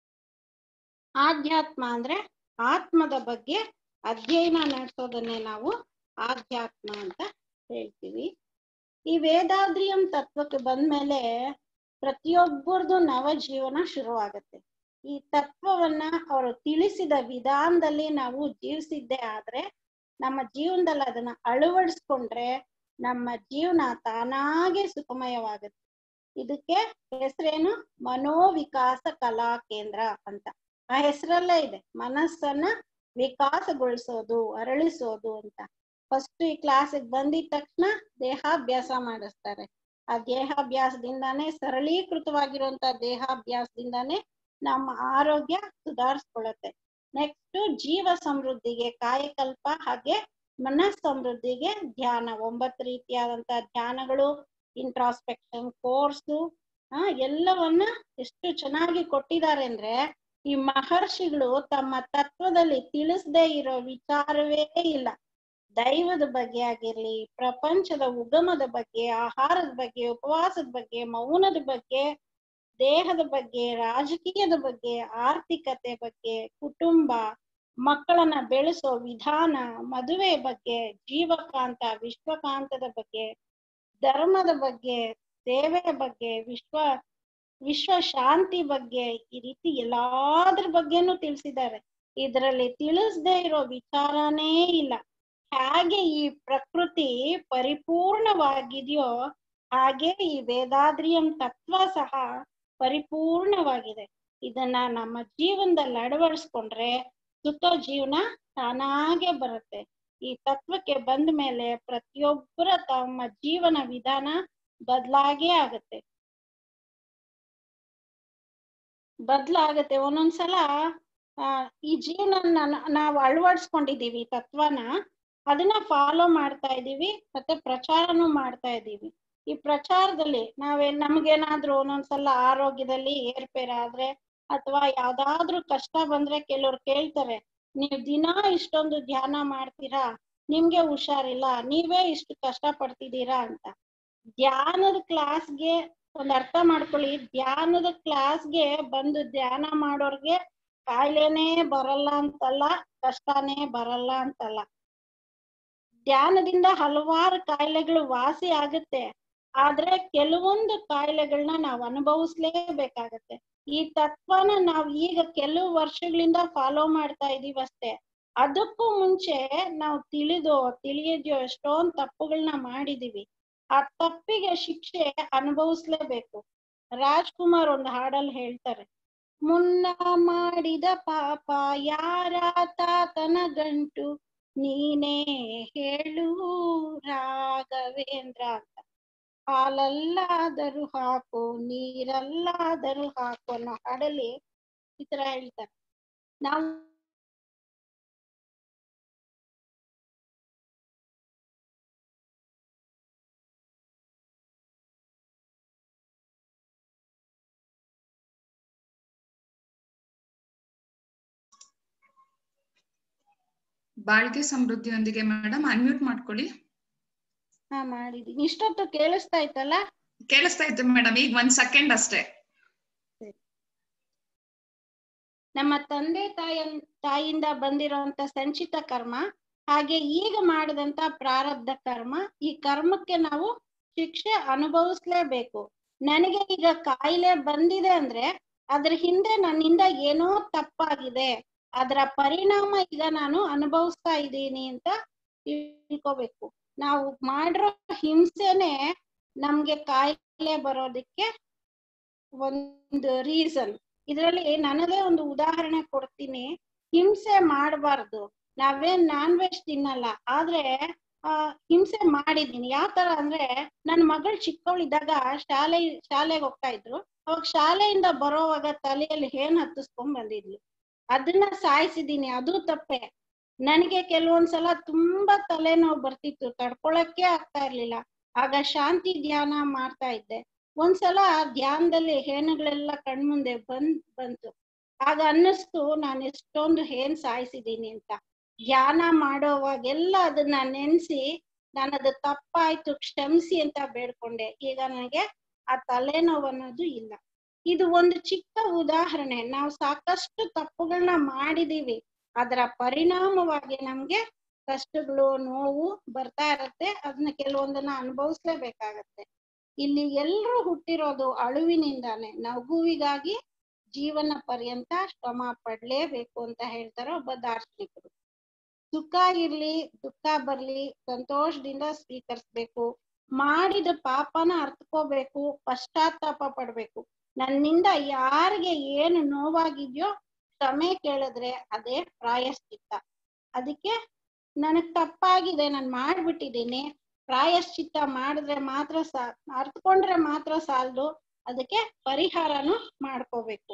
ಆಧ್ಯಾತ್ಮ ಅಂದ್ರೆ ಆತ್ಮದ ಬಗ್ಗೆ ಅಧ್ಯಯನ ನಡೆಸೋದನ್ನೇ ನಾವು ಆಧ್ಯಾತ್ಮ ಅಂತ ಹೇಳ್ತೀವಿ ಈ ವೇದಾದ್ರಿಯಂ ತತ್ವಕ್ಕೆ ಬಂದ್ಮೇಲೆ ಪ್ರತಿಯೊಬ್ಬರದು ನವ ಜೀವನ ಶುರುವಾಗತ್ತೆ ಈ ತತ್ವವನ್ನ ಅವರು ತಿಳಿಸಿದ ವಿಧಾನದಲ್ಲಿ ನಾವು ಜೀವಿಸಿದ್ದೇ ಆದ್ರೆ ನಮ್ಮ ಜೀವನದಲ್ಲಿ ಅದನ್ನ ಅಳವಡಿಸ್ಕೊಂಡ್ರೆ ನಮ್ಮ ಜೀವನ ತಾನಾಗೆ ಸುಖಮಯವಾಗುತ್ತೆ ಇದಕ್ಕೆ ಹೆಸರೇನು ಮನೋವಿಕಾಸ ಕಲಾ ಕೇಂದ್ರ ಅಂತ ಆ ಹೆಸರಲ್ಲೇ ಇದೆ ಮನಸ್ಸನ್ನ ವಿಕಾಸಗೊಳಿಸೋದು ಅರಳಿಸೋದು ಅಂತ ಫಸ್ಟ್ ಈ ಕ್ಲಾಸಿಗೆ ಬಂದಿದ ತಕ್ಷಣ ದೇಹಾಭ್ಯಾಸ ಮಾಡಿಸ್ತಾರೆ ಆ ದೇಹಾಭ್ಯಾಸದಿಂದಾನೇ ಸರಳೀಕೃತವಾಗಿರುವಂತ ದೇಹಾಭ್ಯಾಸದಿಂದಾನೇ ನಮ್ಮ ಆರೋಗ್ಯ ಸುಧಾರಿಸ್ಕೊಳ್ಳುತ್ತೆ ನೆಕ್ಸ್ಟ್ ಜೀವ ಸಮೃದ್ಧಿಗೆ ಕಾಯಕಲ್ಪ ಹಾಗೆ ಮನಸ್ ಸಮೃದ್ಧಿಗೆ ಧ್ಯಾನ ಒಂಬತ್ತು ರೀತಿಯಾದಂತ ಧ್ಯಾನಗಳು ಇಂಟ್ರಾಸ್ಪೆಕ್ಷನ್ ಕೋರ್ಸು ಆ ಎಲ್ಲವನ್ನ ಎಷ್ಟು ಚೆನ್ನಾಗಿ ಕೊಟ್ಟಿದ್ದಾರೆ ಅಂದ್ರೆ ಈ ಮಹರ್ಷಿಗಳು ತಮ್ಮ ತತ್ವದಲ್ಲಿ ತಿಳಿಸದೇ ಇರೋ ವಿಚಾರವೇ ಇಲ್ಲ ದೈವದ ಬಗ್ಗೆ ಆಗಿರ್ಲಿ ಪ್ರಪಂಚದ ಉಗಮದ ಬಗ್ಗೆ ಆಹಾರದ ಬಗ್ಗೆ ಉಪವಾಸದ ಬಗ್ಗೆ ಮೌನದ ಬಗ್ಗೆ ದೇಹದ ಬಗ್ಗೆ ರಾಜಕೀಯದ ಬಗ್ಗೆ ಆರ್ಥಿಕತೆ ಬಗ್ಗೆ ಕುಟುಂಬ ಮಕ್ಕಳನ್ನ ಬೆಳೆಸೋ ವಿಧಾನ ಮದುವೆ ಬಗ್ಗೆ ಜೀವಕಾಂತ ವಿಶ್ವಕಾಂತದ ಬಗ್ಗೆ ಧರ್ಮದ ಬಗ್ಗೆ ಸೇವೆಯ ಬಗ್ಗೆ ವಿಶ್ವ ವಿಶ್ವ ಶಾಂತಿ ಬಗ್ಗೆ ಈ ರೀತಿ ಎಲ್ಲಾದ್ರ ಬಗ್ಗೆನೂ ತಿಳಿಸಿದ್ದಾರೆ ಇದರಲ್ಲಿ ತಿಳಿಸದೇ ಇರೋ ವಿಚಾರನೇ ಇಲ್ಲ ಹಾಗೆ ಈ ಪ್ರಕೃತಿ ಪರಿಪೂರ್ಣವಾಗಿದೆಯೋ ಹಾಗೆ ಈ ವೇದಾದ್ರಿಯಂ ತತ್ವ ಸಹ ಪರಿಪೂರ್ಣವಾಗಿದೆ ಇದನ್ನ ನಮ್ಮ ಜೀವನದಲ್ಲಿ ಅಳವಡಿಸ್ಕೊಂಡ್ರೆ ಸುಖ ಜೀವನ ತಾನಾಗೆ ಬರುತ್ತೆ ಈ ತತ್ವಕ್ಕೆ ಬಂದ ಮೇಲೆ ಪ್ರತಿಯೊಬ್ಬರ ತಮ್ಮ ಜೀವನ ವಿಧಾನ ಬದಲಾಗೇ ಆಗತ್ತೆ ಬದ್ಲಾಗತ್ತೆ ಒಂದೊಂದ್ಸಲ ಆ ಈ ಜೀವನ ನಾವು ಅಳವಡಿಸ್ಕೊಂಡಿದೀವಿ ತತ್ವನ ಅದನ್ನ ಫಾಲೋ ಮಾಡ್ತಾ ಇದೀವಿ ಮತ್ತೆ ಪ್ರಚಾರನೂ ಮಾಡ್ತಾ ಇದೀವಿ ಈ ಪ್ರಚಾರದಲ್ಲಿ ನಾವೇ ನಮ್ಗೇನಾದ್ರೂ ಒಂದೊಂದ್ಸಲ ಆರೋಗ್ಯದಲ್ಲಿ ಏರ್ಪೇರ್ ಆದ್ರೆ ಅಥವಾ ಯಾವ್ದಾದ್ರೂ ಕಷ್ಟ ಬಂದ್ರೆ ಕೆಲವ್ರು ಕೇಳ್ತಾರೆ ನೀವ್ ದಿನಾ ಇಷ್ಟೊಂದು ಧ್ಯಾನ ಮಾಡ್ತೀರಾ ನಿಮ್ಗೆ ಹುಷಾರಿಲ್ಲ ನೀವೇ ಇಷ್ಟು ಕಷ್ಟ ಪಡ್ತಿದ್ದೀರಾ ಅಂತ ಧ್ಯಾನದ ಕ್ಲಾಸ್ಗೆ ಒಂದ್ ಅರ್ಥ ಮಾಡ್ಕೊಳ್ಳಿ ಧ್ಯಾನದ ಕ್ಲಾಸ್ಗೆ ಬಂದು ಧ್ಯಾನ ಮಾಡೋರ್ಗೆ ಕಾಯಿಲೆನೇ ಬರಲ್ಲ ಅಂತಲ್ಲ ಕಷ್ಟನೇ ಬರಲ್ಲ ಅಂತಲ್ಲ ಧ್ಯಾನದಿಂದ ಹಲವಾರು ಕಾಯಿಲೆಗಳು ವಾಸಿ ಆಗುತ್ತೆ ಆದ್ರೆ ಕೆಲವೊಂದು ಕಾಯಿಲೆಗಳನ್ನ ನಾವು ಅನುಭವಿಸ್ಲೇಬೇಕಾಗತ್ತೆ ಈ ತತ್ವನ ನಾವ್ ಈಗ ಕೆಲವು ವರ್ಷಗಳಿಂದ ಫಾಲೋ ಮಾಡ್ತಾ ಇದೀವಿ ಅಷ್ಟೇ ಅದಕ್ಕೂ ಮುಂಚೆ ನಾವು ತಿಳಿದೋ ತಿಳಿಯದೋ ಎಷ್ಟೊಂದ್ ತಪ್ಪುಗಳನ್ನ ಮಾಡಿದೀವಿ ಆ ತಪ್ಪಿಗೆ ಶಿಕ್ಷೆ ಅನುಭವಿಸ್ಲೇಬೇಕು ರಾಜ್ಕುಮಾರ್ ಒಂದು ಹಾಡಲ್ಲಿ ಹೇಳ್ತಾರೆ ಮುನ್ನ ಮಾಡಿದ ಪಾಪ ಯಾರ ತಾತನ ಗಂಟು ನೀನೇ ಹೇಳು ರಾಘವೇಂದ್ರ ಅಂತ ಹಾಲಲ್ಲಾದರೂ ಹಾಕು ನೀರಲ್ಲಾದರೂ ಹಾಕು ಅನ್ನೋ ಹಾಡಲ್ಲಿ ಈ ತರ ಹೇಳ್ತಾರೆ ನಾವು ಬಾಳ್ಕೆ ಸಮೃದ್ಧಿಯೊಂದಿಗೆ ಮೇಡಮ್ ಅನ್ಮ್ಯೂಟ್ ಮಾಡ್ಕೊಳ್ಳಿ ಹಾ ಮಾಡಿದೀನಿ ಇಷ್ಟೊತ್ತು ಕೇಳಿಸ್ತಾ ಇತ್ತಲ್ಲ ಕೇಳಿಸ್ತಾ ಇತ್ತು ಮೇಡಮ್ ಈಗ ಒಂದ್ ಸೆಕೆಂಡ್ ಅಷ್ಟೇ ನಮ್ಮ ತಂದೆ ತಾಯ ತಾಯಿಯಿಂದ ಬಂದಿರುವಂತ ಸಂಚಿತ ಕರ್ಮ ಹಾಗೆ ಈಗ ಮಾಡಿದಂತ ಪ್ರಾರಬ್ಧ ಕರ್ಮ ಈ ಕರ್ಮಕ್ಕೆ ನಾವು ಶಿಕ್ಷೆ ಅನುಭವಿಸ್ಲೇಬೇಕು ನನಗೆ ಈಗ ಕಾಯಿಲೆ ಬಂದಿದೆ ಅಂದ್ರೆ ಅದ್ರ ಹಿಂದೆ ನನ್ನಿಂದ ಏನೋ ತಪ್ಪಾಗಿದೆ ಅದರ ಪರಿಣಾಮ ಈಗ ನಾನು ಅನುಭವಿಸ್ತಾ ಇದ್ದೀನಿ ಅಂತ ತಿಳ್ಕೋಬೇಕು ನಾವು ಮಾಡಿರೋ ಹಿಂಸೆನೆ ನಮ್ಗೆ ಕಾಯಿಲೆ ಬರೋದಕ್ಕೆ ಒಂದು ರೀಸನ್ ಇದರಲ್ಲಿ ನನ್ನದೇ ಒಂದು ಉದಾಹರಣೆ ಕೊಡ್ತೀನಿ ಹಿಂಸೆ ಮಾಡಬಾರ್ದು ನಾವೇನ್ ನಾನ್ ವೆಜ್ ತಿನ್ನಲ್ಲ ಆದ್ರೆ ಆ ಹಿಂಸೆ ಮಾಡಿದೀನಿ ಯಾವ ತರ ಅಂದ್ರೆ ನನ್ ಮಗಳು ಚಿಕ್ಕವಳಿದ್ದಾಗ ಶಾಲೆ ಶಾಲೆಗೆ ಹೋಗ್ತಾ ಇದ್ರು ಅವಾಗ ಶಾಲೆಯಿಂದ ಬರೋವಾಗ ತಲೆಯಲ್ಲಿ ಏನ್ ಹತ್ತಿಸ್ಕೊಂಡ್ ಬಂದಿದ್ಲು ಅದನ್ನ ಸಾಯಿಸಿದೀನಿ ಅದು ತಪ್ಪೆ ನನಗೆ ಕೆಲವೊಂದ್ಸಲ ತುಂಬಾ ತಲೆನೋವು ಬರ್ತಿತ್ತು ತಡ್ಕೊಳಕ್ಕೆ ಆಗ್ತಾ ಇರ್ಲಿಲ್ಲ ಆಗ ಶಾಂತಿ ಧ್ಯಾನ ಮಾಡ್ತಾ ಇದ್ದೆ ಒಂದ್ಸಲ ಧ್ಯಾನದಲ್ಲಿ ಹೇನುಗಳೆಲ್ಲ ಕಣ್ಮುಂದೆ ಬಂದ್ ಬಂತು ಆಗ ಅನ್ನಿಸ್ತು ನಾನು ಎಷ್ಟೊಂದು ಹೇನ್ ಸಾಯಿಸಿದೀನಿ ಅಂತ ಧ್ಯಾನ ಮಾಡೋವಾಗೆಲ್ಲ ಅದನ್ನ ನೆನ್ಸಿ ನಾನು ಅದು ತಪ್ಪಾಯ್ತು ಕ್ಷಮಿಸಿ ಅಂತ ಬೇಡ್ಕೊಂಡೆ ಈಗ ನನಗೆ ಆ ತಲೆನೋವು ಅನ್ನೋದು ಇಲ್ಲ ಇದು ಒಂದು ಚಿಕ್ಕ ಉದಾಹರಣೆ ನಾವು ಸಾಕಷ್ಟು ತಪ್ಪುಗಳನ್ನ ಮಾಡಿದೀವಿ ಅದರ ಪರಿಣಾಮವಾಗಿ ನಮ್ಗೆ ಕಷ್ಟಗಳು ನೋವು ಬರ್ತಾ ಇರತ್ತೆ ಅದನ್ನ ಕೆಲವೊಂದನ್ನ ಅನುಭವಿಸ್ಲೇಬೇಕಾಗತ್ತೆ ಇಲ್ಲಿ ಎಲ್ರೂ ಹುಟ್ಟಿರೋದು ಅಳುವಿನಿಂದಾನೆ ನಗುವಿಗಾಗಿ ಜೀವನ ಪರ್ಯಂತ ಶ್ರಮ ಪಡ್ಲೇಬೇಕು ಅಂತ ಹೇಳ್ತಾರೆ ಒಬ್ಬ ದಾರ್ಶನಿಕರು ಸುಖ ಇರ್ಲಿ ದುಃಖ ಬರ್ಲಿ ಸಂತೋಷದಿಂದ ಸ್ವೀಕರಿಸ್ಬೇಕು ಮಾಡಿದ ಪಾಪನ ಅರ್ಥಕೋಬೇಕು ಪಶ್ಚಾತ್ತಾಪ ಪಡ್ಬೇಕು ನನ್ನಿಂದ ಯಾರಿಗೆ ಏನು ನೋವಾಗಿದ್ಯೋ ಕ್ಷಮೆ ಕೇಳಿದ್ರೆ ಅದೇ ಪ್ರಾಯಶ್ಚಿತ್ತ ಅದಕ್ಕೆ ನನಗ್ ತಪ್ಪಾಗಿದೆ ನಾನು ಮಾಡ್ಬಿಟ್ಟಿದ್ದೀನಿ ಪ್ರಾಯಶ್ಚಿತ್ತ ಮಾಡಿದ್ರೆ ಮಾತ್ರ ಸಾ ಅರ್ತ್ಕೊಂಡ್ರೆ ಮಾತ್ರ ಸಾಲದು ಅದಕ್ಕೆ ಪರಿಹಾರನು ಮಾಡ್ಕೋಬೇಕು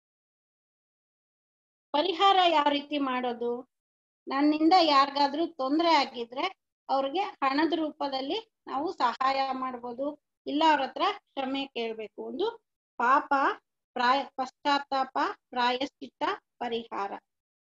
ಪರಿಹಾರ ಯಾವ ರೀತಿ ಮಾಡೋದು ನನ್ನಿಂದ ಯಾರಿಗಾದ್ರೂ ತೊಂದರೆ ಆಗಿದ್ರೆ ಅವ್ರಿಗೆ ಹಣದ ರೂಪದಲ್ಲಿ ನಾವು ಸಹಾಯ ಮಾಡ್ಬೋದು ಇಲ್ಲ ಅವ್ರ ಹತ್ರ ಕ್ಷಮೆ ಕೇಳ್ಬೇಕು ಒಂದು ಪಾಪ ಪ್ರಾಯ ಪಶ್ಚಾತ್ತಾಪ ಪ್ರಾಯಶ್ಚಿತ್ತ ಪರಿಹಾರ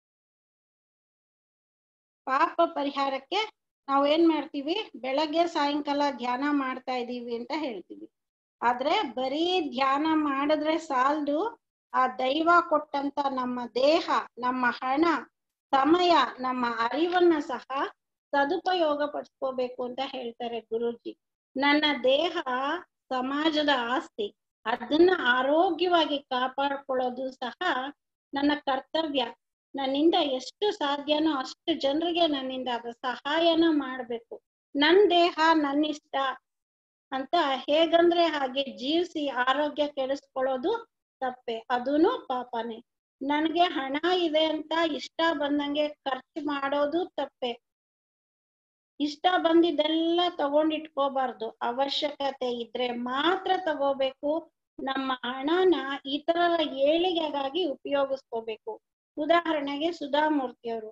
ಪಾಪ ಪರಿಹಾರಕ್ಕೆ ನಾವ್ ಏನ್ ಮಾಡ್ತೀವಿ ಬೆಳಗ್ಗೆ ಸಾಯಂಕಾಲ ಧ್ಯಾನ ಮಾಡ್ತಾ ಇದೀವಿ ಅಂತ ಹೇಳ್ತೀವಿ ಆದ್ರೆ ಬರೀ ಧ್ಯಾನ ಮಾಡಿದ್ರೆ ಸಾಲದು ಆ ದೈವ ಕೊಟ್ಟಂತ ನಮ್ಮ ದೇಹ ನಮ್ಮ ಹಣ ಸಮಯ ನಮ್ಮ ಅರಿವನ್ನ ಸಹ ಸದುಪಯೋಗ ಪಡಿಸ್ಕೋಬೇಕು ಅಂತ ಹೇಳ್ತಾರೆ ಗುರೂಜಿ ನನ್ನ ದೇಹ ಸಮಾಜದ ಆಸ್ತಿ ಅದನ್ನ ಆರೋಗ್ಯವಾಗಿ ಕಾಪಾಡ್ಕೊಳ್ಳೋದು ಸಹ ನನ್ನ ಕರ್ತವ್ಯ ನನ್ನಿಂದ ಎಷ್ಟು ಸಾಧ್ಯನೋ ಅಷ್ಟು ಜನರಿಗೆ ನನ್ನಿಂದ ಅದ ಸಹಾಯನ ಮಾಡ್ಬೇಕು ನನ್ ದೇಹ ನನ್ನಿಷ್ಟ ಅಂತ ಹೇಗಂದ್ರೆ ಹಾಗೆ ಜೀವಿಸಿ ಆರೋಗ್ಯ ಕೆಡಿಸ್ಕೊಳ್ಳೋದು ತಪ್ಪೆ ಅದೂನು ಪಾಪನೇ ನನ್ಗೆ ಹಣ ಇದೆ ಅಂತ ಇಷ್ಟ ಬಂದಂಗೆ ಖರ್ಚು ಮಾಡೋದು ತಪ್ಪೆ ಇಷ್ಟ ಬಂದಿದ್ದೆಲ್ಲ ತಗೊಂಡಿಟ್ಕೋಬಾರ್ದು ಅವಶ್ಯಕತೆ ಇದ್ರೆ ಮಾತ್ರ ತಗೋಬೇಕು ನಮ್ಮ ಹಣನ ಇತರರ ಏಳಿಗೆಗಾಗಿ ಉಪಯೋಗಿಸ್ಕೋಬೇಕು ಉದಾಹರಣೆಗೆ ಸುಧಾಮೂರ್ತಿ ಅವರು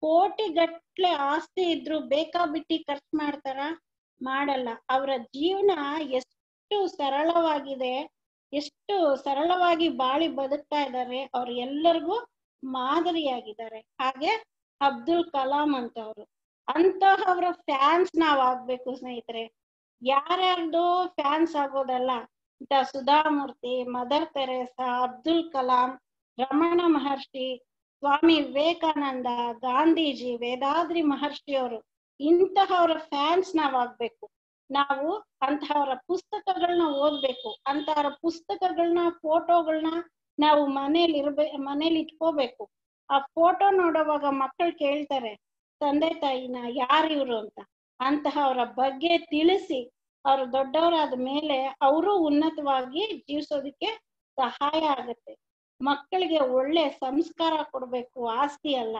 ಕೋಟಿಗಟ್ಲೆ ಆಸ್ತಿ ಇದ್ರು ಬೇಕಾಬಿಟ್ಟಿ ಖರ್ಚು ಮಾಡ್ತಾರ ಮಾಡಲ್ಲ ಅವರ ಜೀವನ ಎಷ್ಟು ಸರಳವಾಗಿದೆ ಎಷ್ಟು ಸರಳವಾಗಿ ಬಾಳಿ ಬದುಕ್ತಾ ಇದ್ದಾರೆ ಅವ್ರು ಎಲ್ಲರಿಗೂ ಮಾದರಿಯಾಗಿದ್ದಾರೆ ಹಾಗೆ ಅಬ್ದುಲ್ ಕಲಾಂ ಅಂತವ್ರು ಅಂತಹವ್ರ ಫ್ಯಾನ್ಸ್ ನಾವ್ ಆಗ್ಬೇಕು ಸ್ನೇಹಿತರೆ ಯಾರ್ಯಾರ್ದು ಫ್ಯಾನ್ಸ್ ಆಗೋದಲ್ಲ ಇಂತ ಸುಧಾಮೂರ್ತಿ ಮದರ್ ತೆರೇಸಾ ಅಬ್ದುಲ್ ಕಲಾಂ ರಮಣ ಮಹರ್ಷಿ ಸ್ವಾಮಿ ವಿವೇಕಾನಂದ ಗಾಂಧೀಜಿ ವೇದಾದ್ರಿ ಮಹರ್ಷಿಯವರು ಇಂತಹವರ ಫ್ಯಾನ್ಸ್ ನಾವ್ ಆಗ್ಬೇಕು ನಾವು ಅಂತಹವರ ಪುಸ್ತಕಗಳನ್ನ ಓದ್ಬೇಕು ಅಂತಹವರ ಪುಸ್ತಕಗಳನ್ನ ಫೋಟೋಗಳನ್ನ ನಾವು ಮನೇಲಿ ಇರ್ಬೇ ಮನೇಲಿ ಇಟ್ಕೋಬೇಕು ಆ ಫೋಟೋ ನೋಡುವಾಗ ಮಕ್ಕಳು ಕೇಳ್ತಾರೆ ತಂದೆ ತಾಯಿನ ಯಾರಿವ್ರು ಅಂತ ಅಂತಹವರ ಬಗ್ಗೆ ತಿಳಿಸಿ ಅವ್ರು ದೊಡ್ಡವರಾದ ಮೇಲೆ ಅವರು ಉನ್ನತವಾಗಿ ಜೀವಿಸೋದಕ್ಕೆ ಸಹಾಯ ಆಗತ್ತೆ ಮಕ್ಕಳಿಗೆ ಒಳ್ಳೆ ಸಂಸ್ಕಾರ ಕೊಡ್ಬೇಕು ಆಸ್ತಿ ಅಲ್ಲ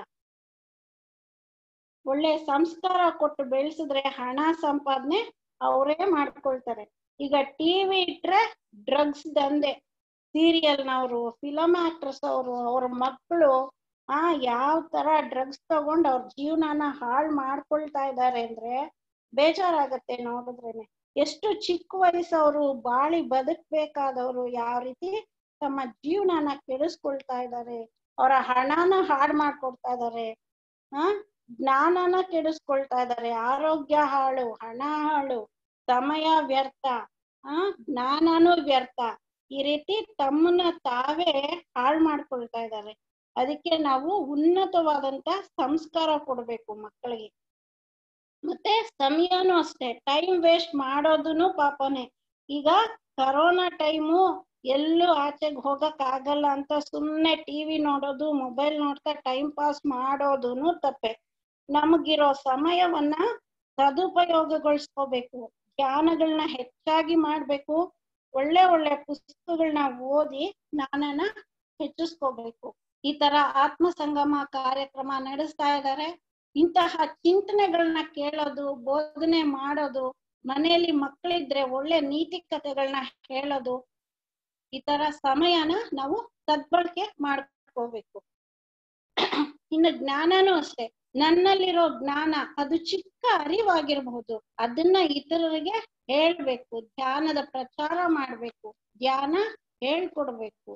ಒಳ್ಳೆ ಸಂಸ್ಕಾರ ಕೊಟ್ಟು ಬೆಳೆಸಿದ್ರೆ ಹಣ ಸಂಪಾದನೆ ಅವರೇ ಮಾಡ್ಕೊಳ್ತಾರೆ ಈಗ ಟಿವಿ ಇಟ್ರೆ ಡ್ರಗ್ಸ್ ದಂಧೆ ಸೀರಿಯಲ್ನವರು ಫಿಲಮ್ ಆಕ್ಟ್ರೆಸ್ ಅವರು ಅವ್ರ ಮಕ್ಕಳು ಆ ಯಾವ ತರ ಡ್ರಗ್ಸ್ ತಗೊಂಡ್ ಅವ್ರ ಜೀವನನ ಹಾಳ್ ಮಾಡ್ಕೊಳ್ತಾ ಇದ್ದಾರೆ ಅಂದ್ರೆ ಬೇಜಾರಾಗತ್ತೆ ನೋಡಿದ್ರೇನೆ ಎಷ್ಟು ಚಿಕ್ಕ ವಯಸ್ಸವರು ಬಾಳಿ ಬದುಕ್ಬೇಕಾದವರು ಯಾವ ರೀತಿ ತಮ್ಮ ಜೀವನನ ಕೆಡಿಸ್ಕೊಳ್ತಾ ಇದ್ದಾರೆ ಅವರ ಹಣನ ಹಾಳು ಮಾಡ್ಕೊಡ್ತಾ ಇದ್ದಾರೆ ಆ ಜ್ಞಾನನ ಕೆಡಿಸ್ಕೊಳ್ತಾ ಇದ್ದಾರೆ ಆರೋಗ್ಯ ಹಾಳು ಹಣ ಹಾಳು ಸಮಯ ವ್ಯರ್ಥ ಆ ಜ್ಞಾನನೂ ವ್ಯರ್ಥ ಈ ರೀತಿ ತಮ್ಮನ್ನ ತಾವೇ ಹಾಳು ಮಾಡ್ಕೊಳ್ತಾ ಇದ್ದಾರೆ ಅದಕ್ಕೆ ನಾವು ಉನ್ನತವಾದಂತ ಸಂಸ್ಕಾರ ಕೊಡ್ಬೇಕು ಮಕ್ಕಳಿಗೆ ಮತ್ತೆ ಸಮಯನೂ ಅಷ್ಟೇ ಟೈಮ್ ವೇಸ್ಟ್ ಮಾಡೋದನ್ನು ಪಾಪನೆ ಈಗ ಕರೋನಾ ಟೈಮು ಎಲ್ಲೂ ಆಚೆಗೆ ಹೋಗಕ್ ಆಗಲ್ಲ ಅಂತ ಸುಮ್ನೆ ಟಿವಿ ನೋಡೋದು ಮೊಬೈಲ್ ನೋಡ್ತಾ ಟೈಮ್ ಪಾಸ್ ಮಾಡೋದುನು ತಪ್ಪೆ ನಮಗಿರೋ ಸಮಯವನ್ನ ಸದುಪಯೋಗಗೊಳಿಸ್ಕೋಬೇಕು ಧ್ಯಾನಗಳನ್ನ ಹೆಚ್ಚಾಗಿ ಮಾಡ್ಬೇಕು ಒಳ್ಳೆ ಒಳ್ಳೆ ಪುಸ್ತಕಗಳನ್ನ ಓದಿ ಜ್ಞಾನನ ಹೆಚ್ಚಿಸ್ಕೋಬೇಕು ಈ ತರ ಆತ್ಮ ಸಂಗಮ ಕಾರ್ಯಕ್ರಮ ನಡೆಸ್ತಾ ಇದ್ದಾರೆ ಇಂತಹ ಚಿಂತನೆಗಳನ್ನ ಕೇಳೋದು ಬೋಧನೆ ಮಾಡೋದು ಮನೆಯಲ್ಲಿ ಮಕ್ಕಳಿದ್ರೆ ಒಳ್ಳೆ ನೀತಿ ಕಥೆಗಳನ್ನ ಹೇಳೋದು ಈ ತರ ಸಮಯನ ನಾವು ಸದ್ಬಳಕೆ ಮಾಡ್ಕೋಬೇಕು ಇನ್ನು ಜ್ಞಾನನೂ ಅಷ್ಟೇ ನನ್ನಲ್ಲಿರೋ ಜ್ಞಾನ ಅದು ಚಿಕ್ಕ ಅರಿವಾಗಿರಬಹುದು ಅದನ್ನ ಇತರರಿಗೆ ಹೇಳ್ಬೇಕು ಧ್ಯಾನದ ಪ್ರಚಾರ ಮಾಡ್ಬೇಕು ಧ್ಯಾನ ಹೇಳ್ಕೊಡ್ಬೇಕು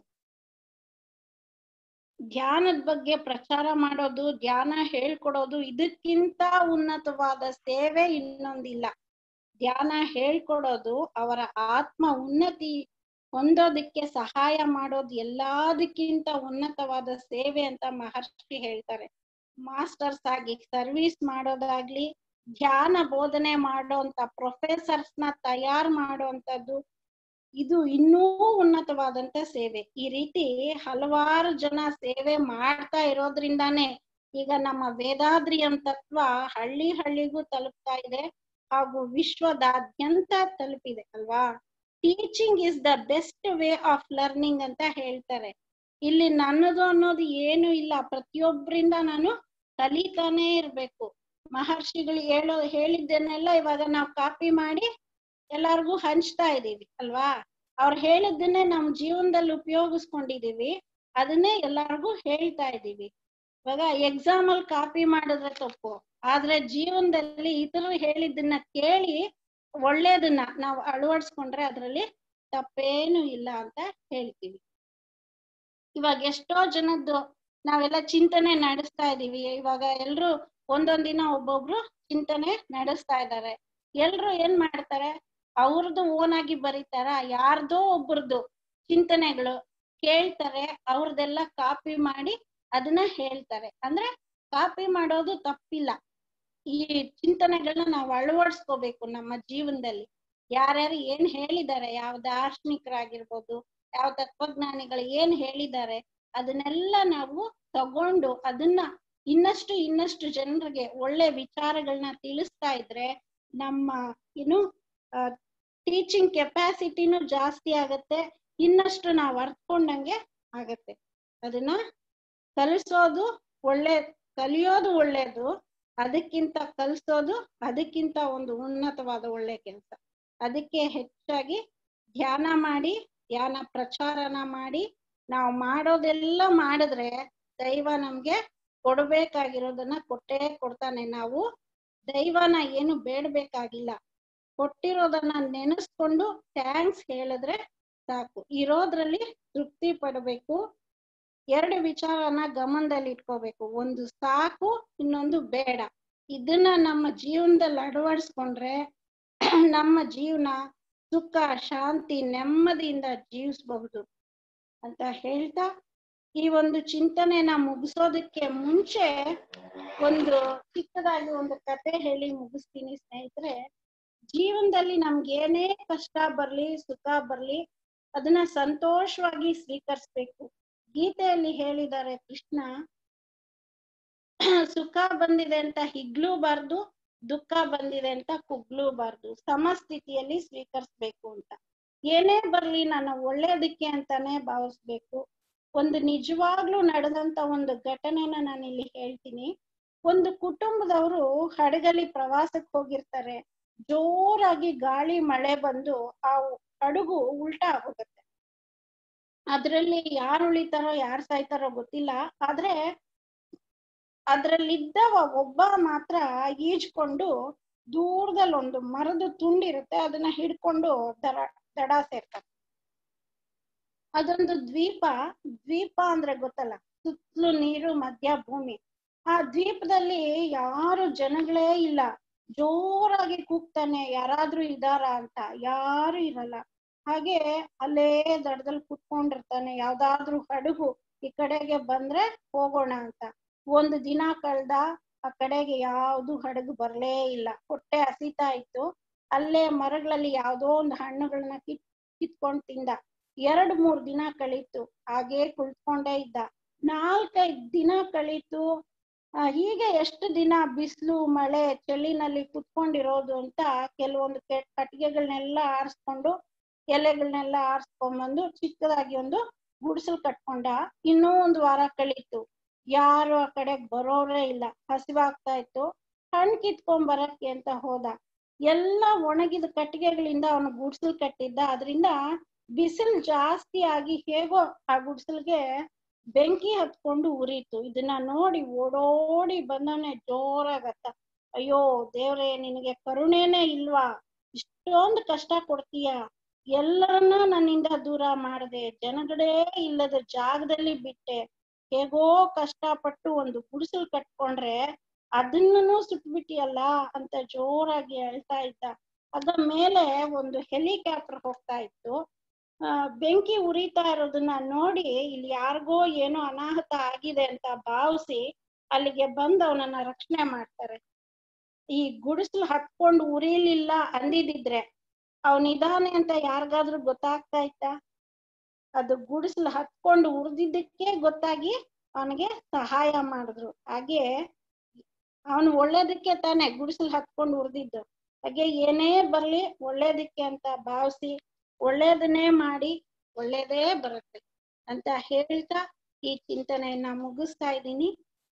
ಧ್ಯಾನದ ಬಗ್ಗೆ ಪ್ರಚಾರ ಮಾಡೋದು ಧ್ಯಾನ ಹೇಳ್ಕೊಡೋದು ಇದಕ್ಕಿಂತ ಉನ್ನತವಾದ ಸೇವೆ ಇನ್ನೊಂದಿಲ್ಲ ಧ್ಯಾನ ಹೇಳ್ಕೊಡೋದು ಅವರ ಆತ್ಮ ಉನ್ನತಿ ಹೊಂದೋದಕ್ಕೆ ಸಹಾಯ ಮಾಡೋದು ಎಲ್ಲದಕ್ಕಿಂತ ಉನ್ನತವಾದ ಸೇವೆ ಅಂತ ಮಹರ್ಷಿ ಹೇಳ್ತಾರೆ ಮಾಸ್ಟರ್ಸ್ ಆಗಿ ಸರ್ವಿಸ್ ಮಾಡೋದಾಗ್ಲಿ ಧ್ಯಾನ ಬೋಧನೆ ಮಾಡೋಂತ ಪ್ರೊಫೆಸರ್ಸ್ ನ ತಯಾರು ಮಾಡೋಂಥದ್ದು ಇದು ಇನ್ನೂ ಉನ್ನತವಾದಂತ ಸೇವೆ ಈ ರೀತಿ ಹಲವಾರು ಜನ ಸೇವೆ ಮಾಡ್ತಾ ಇರೋದ್ರಿಂದಾನೇ ಈಗ ನಮ್ಮ ವೇದಾದ್ರಿಯಂ ತತ್ವ ಹಳ್ಳಿ ಹಳ್ಳಿಗೂ ತಲುಪ್ತಾ ಇದೆ ಹಾಗೂ ವಿಶ್ವದಾದ್ಯಂತ ತಲುಪಿದೆ ಅಲ್ವಾ teaching is the best way of learning ಅಂತ ಹೇಳ್ತಾರೆ ಇಲ್ಲಿ ನನ್ನದು ಅನ್ನೋದು ಏನು ಇಲ್ಲ ಪ್ರತಿಯೊಬ್ಬರಿಂದ ನಾನು ಕಲಿತಾನೇ ಇರ್ಬೇಕು ಮಹರ್ಷಿಗಳು ಹೇಳೋ ಹೇಳಿದ್ದನ್ನೆಲ್ಲ ಇವಾಗ ನಾವು ಕಾಪಿ ಮಾಡಿ ಎಲ್ಲಾರ್ಗೂ ಹಂಚ್ತಾ ಇದೀವಿ ಅಲ್ವಾ ಅವ್ರು ಹೇಳಿದ್ದನ್ನೇ ನಮ್ ಜೀವನದಲ್ಲಿ ಉಪಯೋಗಿಸ್ಕೊಂಡಿದೀವಿ ಅದನ್ನೇ ಎಲ್ಲಾರ್ಗೂ ಹೇಳ್ತಾ ಇದೀವಿ ಇವಾಗ ಎಕ್ಸಾಮ್ ಅಲ್ಲಿ ಕಾಪಿ ಮಾಡಿದ್ರೆ ತಪ್ಪು ಆದ್ರೆ ಜೀವನದಲ್ಲಿ ಇತರರು ಹೇಳಿದ್ದನ್ನ ಕೇಳಿ ಒಳ್ಳೇದನ್ನ ನಾವು ಅಳವಡಿಸ್ಕೊಂಡ್ರೆ ಅದ್ರಲ್ಲಿ ತಪ್ಪೇನು ಇಲ್ಲ ಅಂತ ಹೇಳ್ತೀವಿ ಇವಾಗ ಎಷ್ಟೋ ಜನದ್ದು ನಾವೆಲ್ಲ ಚಿಂತನೆ ನಡೆಸ್ತಾ ಇದೀವಿ ಇವಾಗ ಎಲ್ರು ಒಂದೊಂದ್ ದಿನ ಒಬ್ಬೊಬ್ರು ಚಿಂತನೆ ನಡೆಸ್ತಾ ಇದ್ದಾರೆ ಎಲ್ರು ಏನ್ ಮಾಡ್ತಾರೆ ಅವ್ರದ್ದು ಓನ್ ಆಗಿ ಬರೀತಾರ ಯಾರ್ದೋ ಒಬ್ರದ್ದು ಚಿಂತನೆಗಳು ಕೇಳ್ತಾರೆ ಅವ್ರದೆಲ್ಲ ಕಾಪಿ ಮಾಡಿ ಅದನ್ನ ಹೇಳ್ತಾರೆ ಅಂದ್ರೆ ಕಾಪಿ ಮಾಡೋದು ತಪ್ಪಿಲ್ಲ ಈ ಚಿಂತನೆಗಳನ್ನ ನಾವು ಅಳವಡಿಸ್ಕೋಬೇಕು ನಮ್ಮ ಜೀವನದಲ್ಲಿ ಯಾರ್ಯಾರು ಏನ್ ಹೇಳಿದ್ದಾರೆ ಯಾವ ದಾರ್ಶನಿಕರಾಗಿರ್ಬೋದು ಯಾವ ತತ್ವಜ್ಞಾನಿಗಳು ಏನ್ ಹೇಳಿದ್ದಾರೆ ಅದನ್ನೆಲ್ಲ ನಾವು ತಗೊಂಡು ಅದನ್ನ ಇನ್ನಷ್ಟು ಇನ್ನಷ್ಟು ಜನರಿಗೆ ಒಳ್ಳೆ ವಿಚಾರಗಳನ್ನ ತಿಳಿಸ್ತಾ ಇದ್ರೆ ನಮ್ಮ ಏನು ಟೀಚಿಂಗ್ ಕೆಪಾಸಿಟಿನೂ ಜಾಸ್ತಿ ಆಗತ್ತೆ ಇನ್ನಷ್ಟು ನಾವು ಅರ್ತ್ಕೊಂಡಂಗೆ ಆಗತ್ತೆ ಅದನ್ನ ಕಲಿಸೋದು ಒಳ್ಳೆ ಕಲಿಯೋದು ಒಳ್ಳೇದು ಅದಕ್ಕಿಂತ ಕಲಿಸೋದು ಅದಕ್ಕಿಂತ ಒಂದು ಉನ್ನತವಾದ ಒಳ್ಳೆ ಕೆಲಸ ಅದಕ್ಕೆ ಹೆಚ್ಚಾಗಿ ಧ್ಯಾನ ಮಾಡಿ ಧ್ಯಾನ ಪ್ರಚಾರನ ಮಾಡಿ ನಾವು ಮಾಡೋದೆಲ್ಲ ಮಾಡಿದ್ರೆ ದೈವ ನಮ್ಗೆ ಕೊಡ್ಬೇಕಾಗಿರೋದನ್ನ ಕೊಟ್ಟೇ ಕೊಡ್ತಾನೆ ನಾವು ದೈವನ ಏನು ಬೇಡಬೇಕಾಗಿಲ್ಲ ಕೊಟ್ಟಿರೋದನ್ನ ನೆನೆಸ್ಕೊಂಡು ಥ್ಯಾಂಕ್ಸ್ ಹೇಳಿದ್ರೆ ಸಾಕು ಇರೋದ್ರಲ್ಲಿ ತೃಪ್ತಿ ಪಡಬೇಕು ಎರಡು ವಿಚಾರನ ಗಮನದಲ್ಲಿ ಇಟ್ಕೋಬೇಕು ಒಂದು ಸಾಕು ಇನ್ನೊಂದು ಬೇಡ ಇದನ್ನ ನಮ್ಮ ಜೀವನದಲ್ಲಿ ಅಳವಡಿಸ್ಕೊಂಡ್ರೆ ನಮ್ಮ ಜೀವನ ಸುಖ ಶಾಂತಿ ನೆಮ್ಮದಿಯಿಂದ ಜೀವಿಸಬಹುದು ಅಂತ ಹೇಳ್ತಾ ಈ ಒಂದು ಚಿಂತನೆನ ಮುಗಿಸೋದಕ್ಕೆ ಮುಂಚೆ ಒಂದು ಚಿಕ್ಕದಾಗಿ ಒಂದು ಕತೆ ಹೇಳಿ ಮುಗಿಸ್ತೀನಿ ಸ್ನೇಹಿತರೆ ಜೀವನದಲ್ಲಿ ನಮ್ಗೆ ಏನೇ ಕಷ್ಟ ಬರ್ಲಿ ಸುಖ ಬರ್ಲಿ ಅದನ್ನ ಸಂತೋಷವಾಗಿ ಸ್ವೀಕರಿಸ್ಬೇಕು ಗೀತೆಯಲ್ಲಿ ಹೇಳಿದ್ದಾರೆ ಕೃಷ್ಣ ಸುಖ ಬಂದಿದೆ ಅಂತ ಹಿಗ್ಲೂಬಾರ್ದು ದುಃಖ ಬಂದಿದೆ ಅಂತ ಕುಗ್ಲೂಬಾರ್ದು ಸಮಸ್ಥಿತಿಯಲ್ಲಿ ಸ್ವೀಕರಿಸ್ಬೇಕು ಅಂತ ಏನೇ ಬರ್ಲಿ ನಾನು ಒಳ್ಳೇದಕ್ಕೆ ಅಂತಾನೆ ಭಾವಿಸ್ಬೇಕು ಒಂದು ನಿಜವಾಗ್ಲೂ ನಡೆದಂತ ಒಂದು ಘಟನೆನ ನಾನು ಇಲ್ಲಿ ಹೇಳ್ತೀನಿ ಒಂದು ಕುಟುಂಬದವರು ಹಡಗಲಿ ಪ್ರವಾಸಕ್ಕೆ ಹೋಗಿರ್ತಾರೆ ಜೋರಾಗಿ ಗಾಳಿ ಮಳೆ ಬಂದು ಆ ಹಡಗು ಉಲ್ಟಾ ಹೋಗುತ್ತೆ ಅದ್ರಲ್ಲಿ ಯಾರು ಉಳಿತಾರೋ ಯಾರು ಸಾಯ್ತಾರೋ ಗೊತ್ತಿಲ್ಲ ಆದ್ರೆ ಅದ್ರಲ್ಲಿದ್ದವ ಒಬ್ಬ ಮಾತ್ರ ಈಜ್ಕೊಂಡು ದೂರದಲ್ಲಿ ಒಂದು ಮರದ ತುಂಡಿರುತ್ತೆ ಅದನ್ನ ಹಿಡ್ಕೊಂಡು ದರ ದಡ ಸೇರ್ತಾನೆ ಅದೊಂದು ದ್ವೀಪ ದ್ವೀಪ ಅಂದ್ರೆ ಗೊತ್ತಲ್ಲ ಸುತ್ತಲೂ ನೀರು ಮಧ್ಯ ಭೂಮಿ ಆ ದ್ವೀಪದಲ್ಲಿ ಯಾರು ಜನಗಳೇ ಇಲ್ಲ ಜೋರಾಗಿ ಕೂಗ್ತಾನೆ ಯಾರಾದ್ರೂ ಇದಾರ ಅಂತ ಯಾರು ಇರಲ್ಲ ಹಾಗೆ ಅಲ್ಲೇ ದಡದಲ್ಲಿ ಕುತ್ಕೊಂಡಿರ್ತಾನೆ ಯಾವ್ದಾದ್ರು ಹಡಗು ಈ ಕಡೆಗೆ ಬಂದ್ರೆ ಹೋಗೋಣ ಅಂತ ಒಂದು ದಿನ ಕಳ್ದ ಆ ಕಡೆಗೆ ಯಾವ್ದು ಹಡಗು ಬರ್ಲೇ ಇಲ್ಲ ಹೊಟ್ಟೆ ಹಸಿತಾ ಇತ್ತು ಅಲ್ಲೇ ಮರಗಳಲ್ಲಿ ಯಾವ್ದೋ ಒಂದು ಹಣ್ಣುಗಳನ್ನ ಕಿತ್ ಕಿತ್ಕೊಂಡ್ ತಿಂದ ಎರಡ್ ಮೂರ್ ದಿನ ಕಳೀತು ಹಾಗೆ ಕುಳಿತ್ಕೊಂಡೇ ಇದ್ದ ನಾಲ್ಕೈದ್ ದಿನ ಕಳೀತು ಆ, ಹೀಗೆ ಎಷ್ಟು ದಿನ ಬಿಸಿಲು ಮಳೆ ಚಳಿನಲ್ಲಿ ಕುತ್ಕೊಂಡಿರೋದು ಅಂತ ಕೆಲವೊಂದು ಕೆ ಕಟ್ಟಿಗೆಗಳನ್ನೆಲ್ಲ ಆರಿಸ್ಕೊಂಡು ಎಲೆಗಳನ್ನೆಲ್ಲ ಆರಿಸ್ಕೊಂಡ್ಬಂದು ಚಿಕ್ಕದಾಗಿ ಒಂದು ಗುಡಿಸಲು ಕಟ್ಕೊಂಡ ಇನ್ನೂ ಒಂದು ವಾರ ಕಳೀತು ಯಾರು ಆ ಕಡೆಗ್ ಬರೋರೇ ಇಲ್ಲ ಹಸಿವಾಗ್ತಾ ಇತ್ತು ಹಣ್ಣು ಕಿತ್ಕೊಂಡ್ ಬರಕ್ಕೆ ಅಂತ ಹೋದ ಎಲ್ಲ ಒಣಗಿದ ಕಟ್ಟಿಗೆಗಳಿಂದ ಅವನು ಗುಡಿಸಲು ಕಟ್ಟಿದ್ದ ಅದರಿಂದ ಬಿಸಿಲು ಜಾಸ್ತಿ ಆಗಿ ಹೇಗೋ ಆ ಗುಡಿಸಲ್ಗೆ ಬೆಂಕಿ ಹತ್ಕೊಂಡು ಉರಿತು ಇದನ್ನ ನೋಡಿ ಓಡೋಡಿ ಬಂದವನೆ ಜೋರಾಗತ್ತ ಅಯ್ಯೋ ದೇವ್ರೆ ನಿನಗೆ ಕರುಣೆನೇ ಇಲ್ವಾ ಇಷ್ಟೊಂದು ಕಷ್ಟ ಕೊಡ್ತೀಯ ಎಲ್ಲರನ್ನ ನನ್ನಿಂದ ದೂರ ಮಾಡದೆ ಜನಗಳೇ ಇಲ್ಲದ ಜಾಗದಲ್ಲಿ ಬಿಟ್ಟೆ ಹೇಗೋ ಕಷ್ಟಪಟ್ಟು ಒಂದು ಗುಡಿಸಲು ಕಟ್ಕೊಂಡ್ರೆ ಅದನ್ನೂ ಸುಟ್ಬಿಟ್ಟಿಯಲ್ಲ ಅಂತ ಜೋರಾಗಿ ಅಳ್ತಾ ಇದ್ದ ಅದ ಮೇಲೆ ಒಂದು ಹೆಲಿಕಾಪ್ಟರ್ ಹೋಗ್ತಾ ಇತ್ತು ಆ ಬೆಂಕಿ ಉರಿತಾ ಇರೋದನ್ನ ನೋಡಿ ಇಲ್ಲಿ ಯಾರಿಗೋ ಏನೋ ಅನಾಹುತ ಆಗಿದೆ ಅಂತ ಭಾವಿಸಿ ಅಲ್ಲಿಗೆ ಬಂದು ಅವನನ್ನ ರಕ್ಷಣೆ ಮಾಡ್ತಾರೆ ಈ ಗುಡಿಸಲು ಹತ್ಕೊಂಡು ಉರಿಲಿಲ್ಲ ಅಂದಿದಿದ್ರೆ ಅವನಿದಾನೆ ಅಂತ ಯಾರಿಗಾದ್ರೂ ಗೊತ್ತಾಗ್ತಾ ಇತ್ತ ಅದು ಗುಡಿಸಲು ಹತ್ಕೊಂಡು ಉರ್ದಿದ್ದಕ್ಕೆ ಗೊತ್ತಾಗಿ ಅವನಿಗೆ ಸಹಾಯ ಮಾಡಿದ್ರು ಹಾಗೆ ಅವನು ಒಳ್ಳೇದಕ್ಕೆ ತಾನೆ ಗುಡಿಸಲು ಹತ್ಕೊಂಡು ಉರ್ದಿದ್ದು ಹಾಗೆ ಏನೇ ಬರ್ಲಿ ಒಳ್ಳೇದಕ್ಕೆ ಅಂತ ಭಾವಿಸಿ ಒಳ್ಳೇದನ್ನೇ ಮಾಡಿ ಒಳ್ಳೇದೇ ಬರುತ್ತೆ ಅಂತ ಹೇಳ್ತಾ ಈ ಚಿಂತನೆಯನ್ನ ಮುಗಿಸ್ತಾ ಇದ್ದೀನಿ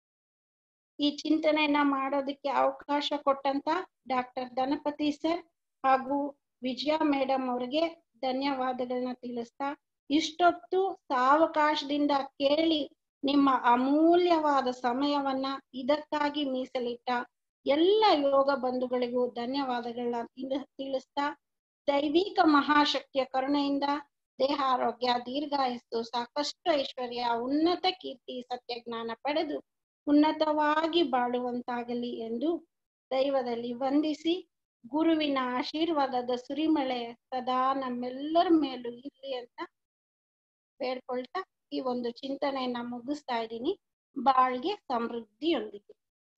ಈ ಚಿಂತನೆಯನ್ನ ಮಾಡೋದಕ್ಕೆ ಅವಕಾಶ ಕೊಟ್ಟಂತ ಡಾಕ್ಟರ್ ಧನಪತಿ ಸರ್ ಹಾಗೂ ವಿಜಯ ಮೇಡಮ್ ಅವ್ರಿಗೆ ಧನ್ಯವಾದಗಳನ್ನ ತಿಳಿಸ್ತಾ ಇಷ್ಟೊತ್ತು ಸಾವಕಾಶದಿಂದ ಕೇಳಿ ನಿಮ್ಮ ಅಮೂಲ್ಯವಾದ ಸಮಯವನ್ನ ಇದಕ್ಕಾಗಿ ಮೀಸಲಿಟ್ಟ ಎಲ್ಲ ಯೋಗ ಬಂಧುಗಳಿಗೂ ಧನ್ಯವಾದಗಳನ್ನ ತಿಳ- ತಿಳಿಸ್ತಾ ದೈವಿಕ ಮಹಾಶಕ್ತಿಯ ಕರುಣೆಯಿಂದ ದೇಹ ಆರೋಗ್ಯ ದೀರ್ಘಾಯಸ್ಸು ಸಾಕಷ್ಟು ಐಶ್ವರ್ಯ ಉನ್ನತ ಕೀರ್ತಿ ಸತ್ಯ ಜ್ಞಾನ ಪಡೆದು ಉನ್ನತವಾಗಿ ಬಾಳುವಂತಾಗಲಿ ಎಂದು ದೈವದಲ್ಲಿ ವಂದಿಸಿ ಗುರುವಿನ ಆಶೀರ್ವಾದದ ಸುರಿಮಳೆ ಸದಾ ನಮ್ಮೆಲ್ಲರ ಮೇಲೂ ಇರ್ಲಿ ಅಂತ ಬೇಡ್ಕೊಳ್ತಾ ಈ ಒಂದು ಚಿಂತನೆಯನ್ನ ಮುಗಿಸ್ತಾ ಇದ್ದೀನಿ ಬಾಳ್ಗೆ ಸಮೃದ್ಧಿಯೊಂದಿಗೆ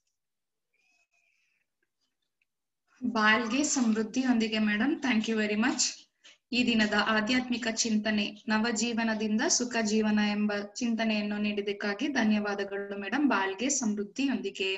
ಬಾಳ್ಗೆ ಸಮೃದ್ಧಿಯೊಂದಿಗೆ madam thank you very much ಈ ದಿನದ ಆಧ್ಯಾತ್ಮಿಕ ಚಿಂತನೆ ನವಜೀವನದಿಂದ ಸುಖ ಜೀವನ ಎಂಬ ಚಿಂತನೆಯನ್ನು ನೀಡಿದ್ದಕ್ಕಾಗಿ ಧನ್ಯವಾದಗಳು ಮೇಡಮ್ ಬಾಳ್ಗೆ ಸಮೃದ್ಧಿಯೊಂದಿಗೆ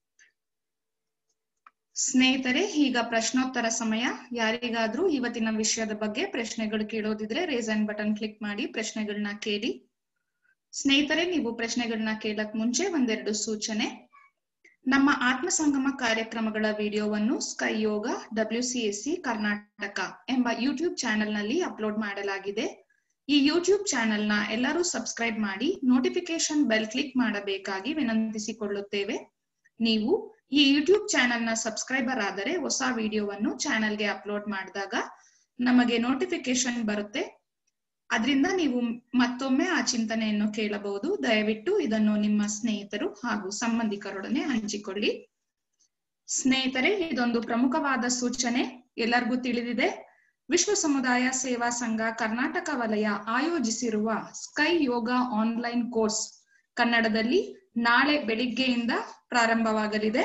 ಸ್ನೇಹಿತರೆ ಈಗ ಪ್ರಶ್ನೋತ್ತರ ಸಮಯ ಯಾರಿಗಾದ್ರೂ ಇವತ್ತಿನ ವಿಷಯದ ಬಗ್ಗೆ ಪ್ರಶ್ನೆಗಳು ಕೇಳೋದಿದ್ರೆ ರೇಸ್ ಅಂಡ್ ಬಟನ್ ಕ್ಲಿಕ್ ಮಾಡಿ ಪ್ರಶ್ನೆಗಳನ್ನ ಕೇಳಿ ಸ್ನೇಹಿತರೆ ನೀವು ಪ್ರಶ್ನೆಗಳನ್ನ ಕೇಳಕ್ ಮುಂಚೆ ಒಂದೆರಡು ಸೂಚನೆ ನಮ್ಮ ಆತ್ಮ ಸಂಗಮ ಕಾರ್ಯಕ್ರಮಗಳ ವಿಡಿಯೋವನ್ನು sky yoga W C S C Karnataka ಎಂಬ ಯೂಟ್ಯೂಬ್ ಚಾನೆಲ್ ನಲ್ಲಿ ಅಪ್ಲೋಡ್ ಮಾಡಲಾಗಿದೆ ಈ ಯೂಟ್ಯೂಬ್ ಚಾನೆಲ್ ನ ಎಲ್ಲರೂ ಸಬ್ಸ್ಕ್ರೈಬ್ ಮಾಡಿ ನೋಟಿಫಿಕೇಶನ್ ಬೆಲ್ ಕ್ಲಿಕ್ ಮಾಡಬೇಕಾಗಿ ವಿನಂತಿಸಿಕೊಳ್ಳುತ್ತೇವೆ ನೀವು ಈ ಯೂಟ್ಯೂಬ್ ಚಾನೆಲ್ ನ ಸಬ್ಸ್ಕ್ರೈಬರ್ ಆದರೆ ಹೊಸ ವಿಡಿಯೋವನ್ನು ಚಾನೆಲ್ಗೆ ಅಪ್ಲೋಡ್ ಮಾಡಿದಾಗ ನಮಗೆ ನೋಟಿಫಿಕೇಶನ್ ಬರುತ್ತೆ ಅದರಿಂದ ನೀವು ಮತ್ತೊಮ್ಮೆ ಆ ಚಿಂತನೆಯನ್ನು ಕೇಳಬಹುದು ದಯವಿಟ್ಟು ಇದನ್ನು ನಿಮ್ಮ ಸ್ನೇಹಿತರು ಹಾಗೂ ಸಂಬಂಧಿಕರೊಡನೆ ಹಂಚಿಕೊಳ್ಳಿ ಸ್ನೇಹಿತರೆ ಇದೊಂದು ಪ್ರಮುಖವಾದ ಸೂಚನೆ ಎಲ್ಲರಿಗೂ ತಿಳಿದಿದೆ ವಿಶ್ವ ಸಮುದಾಯ ಸೇವಾ ಸಂಘ ಕರ್ನಾಟಕ ವಲಯ ಆಯೋಜಿಸಿರುವ ಸ್ಕೈ ಯೋಗ ಆನ್ಲೈನ್ ಕೋರ್ಸ್ ಕನ್ನಡದಲ್ಲಿ ನಾಳೆ ಬೆಳಿಗ್ಗೆಯಿಂದ ಪ್ರಾರಂಭವಾಗಲಿದೆ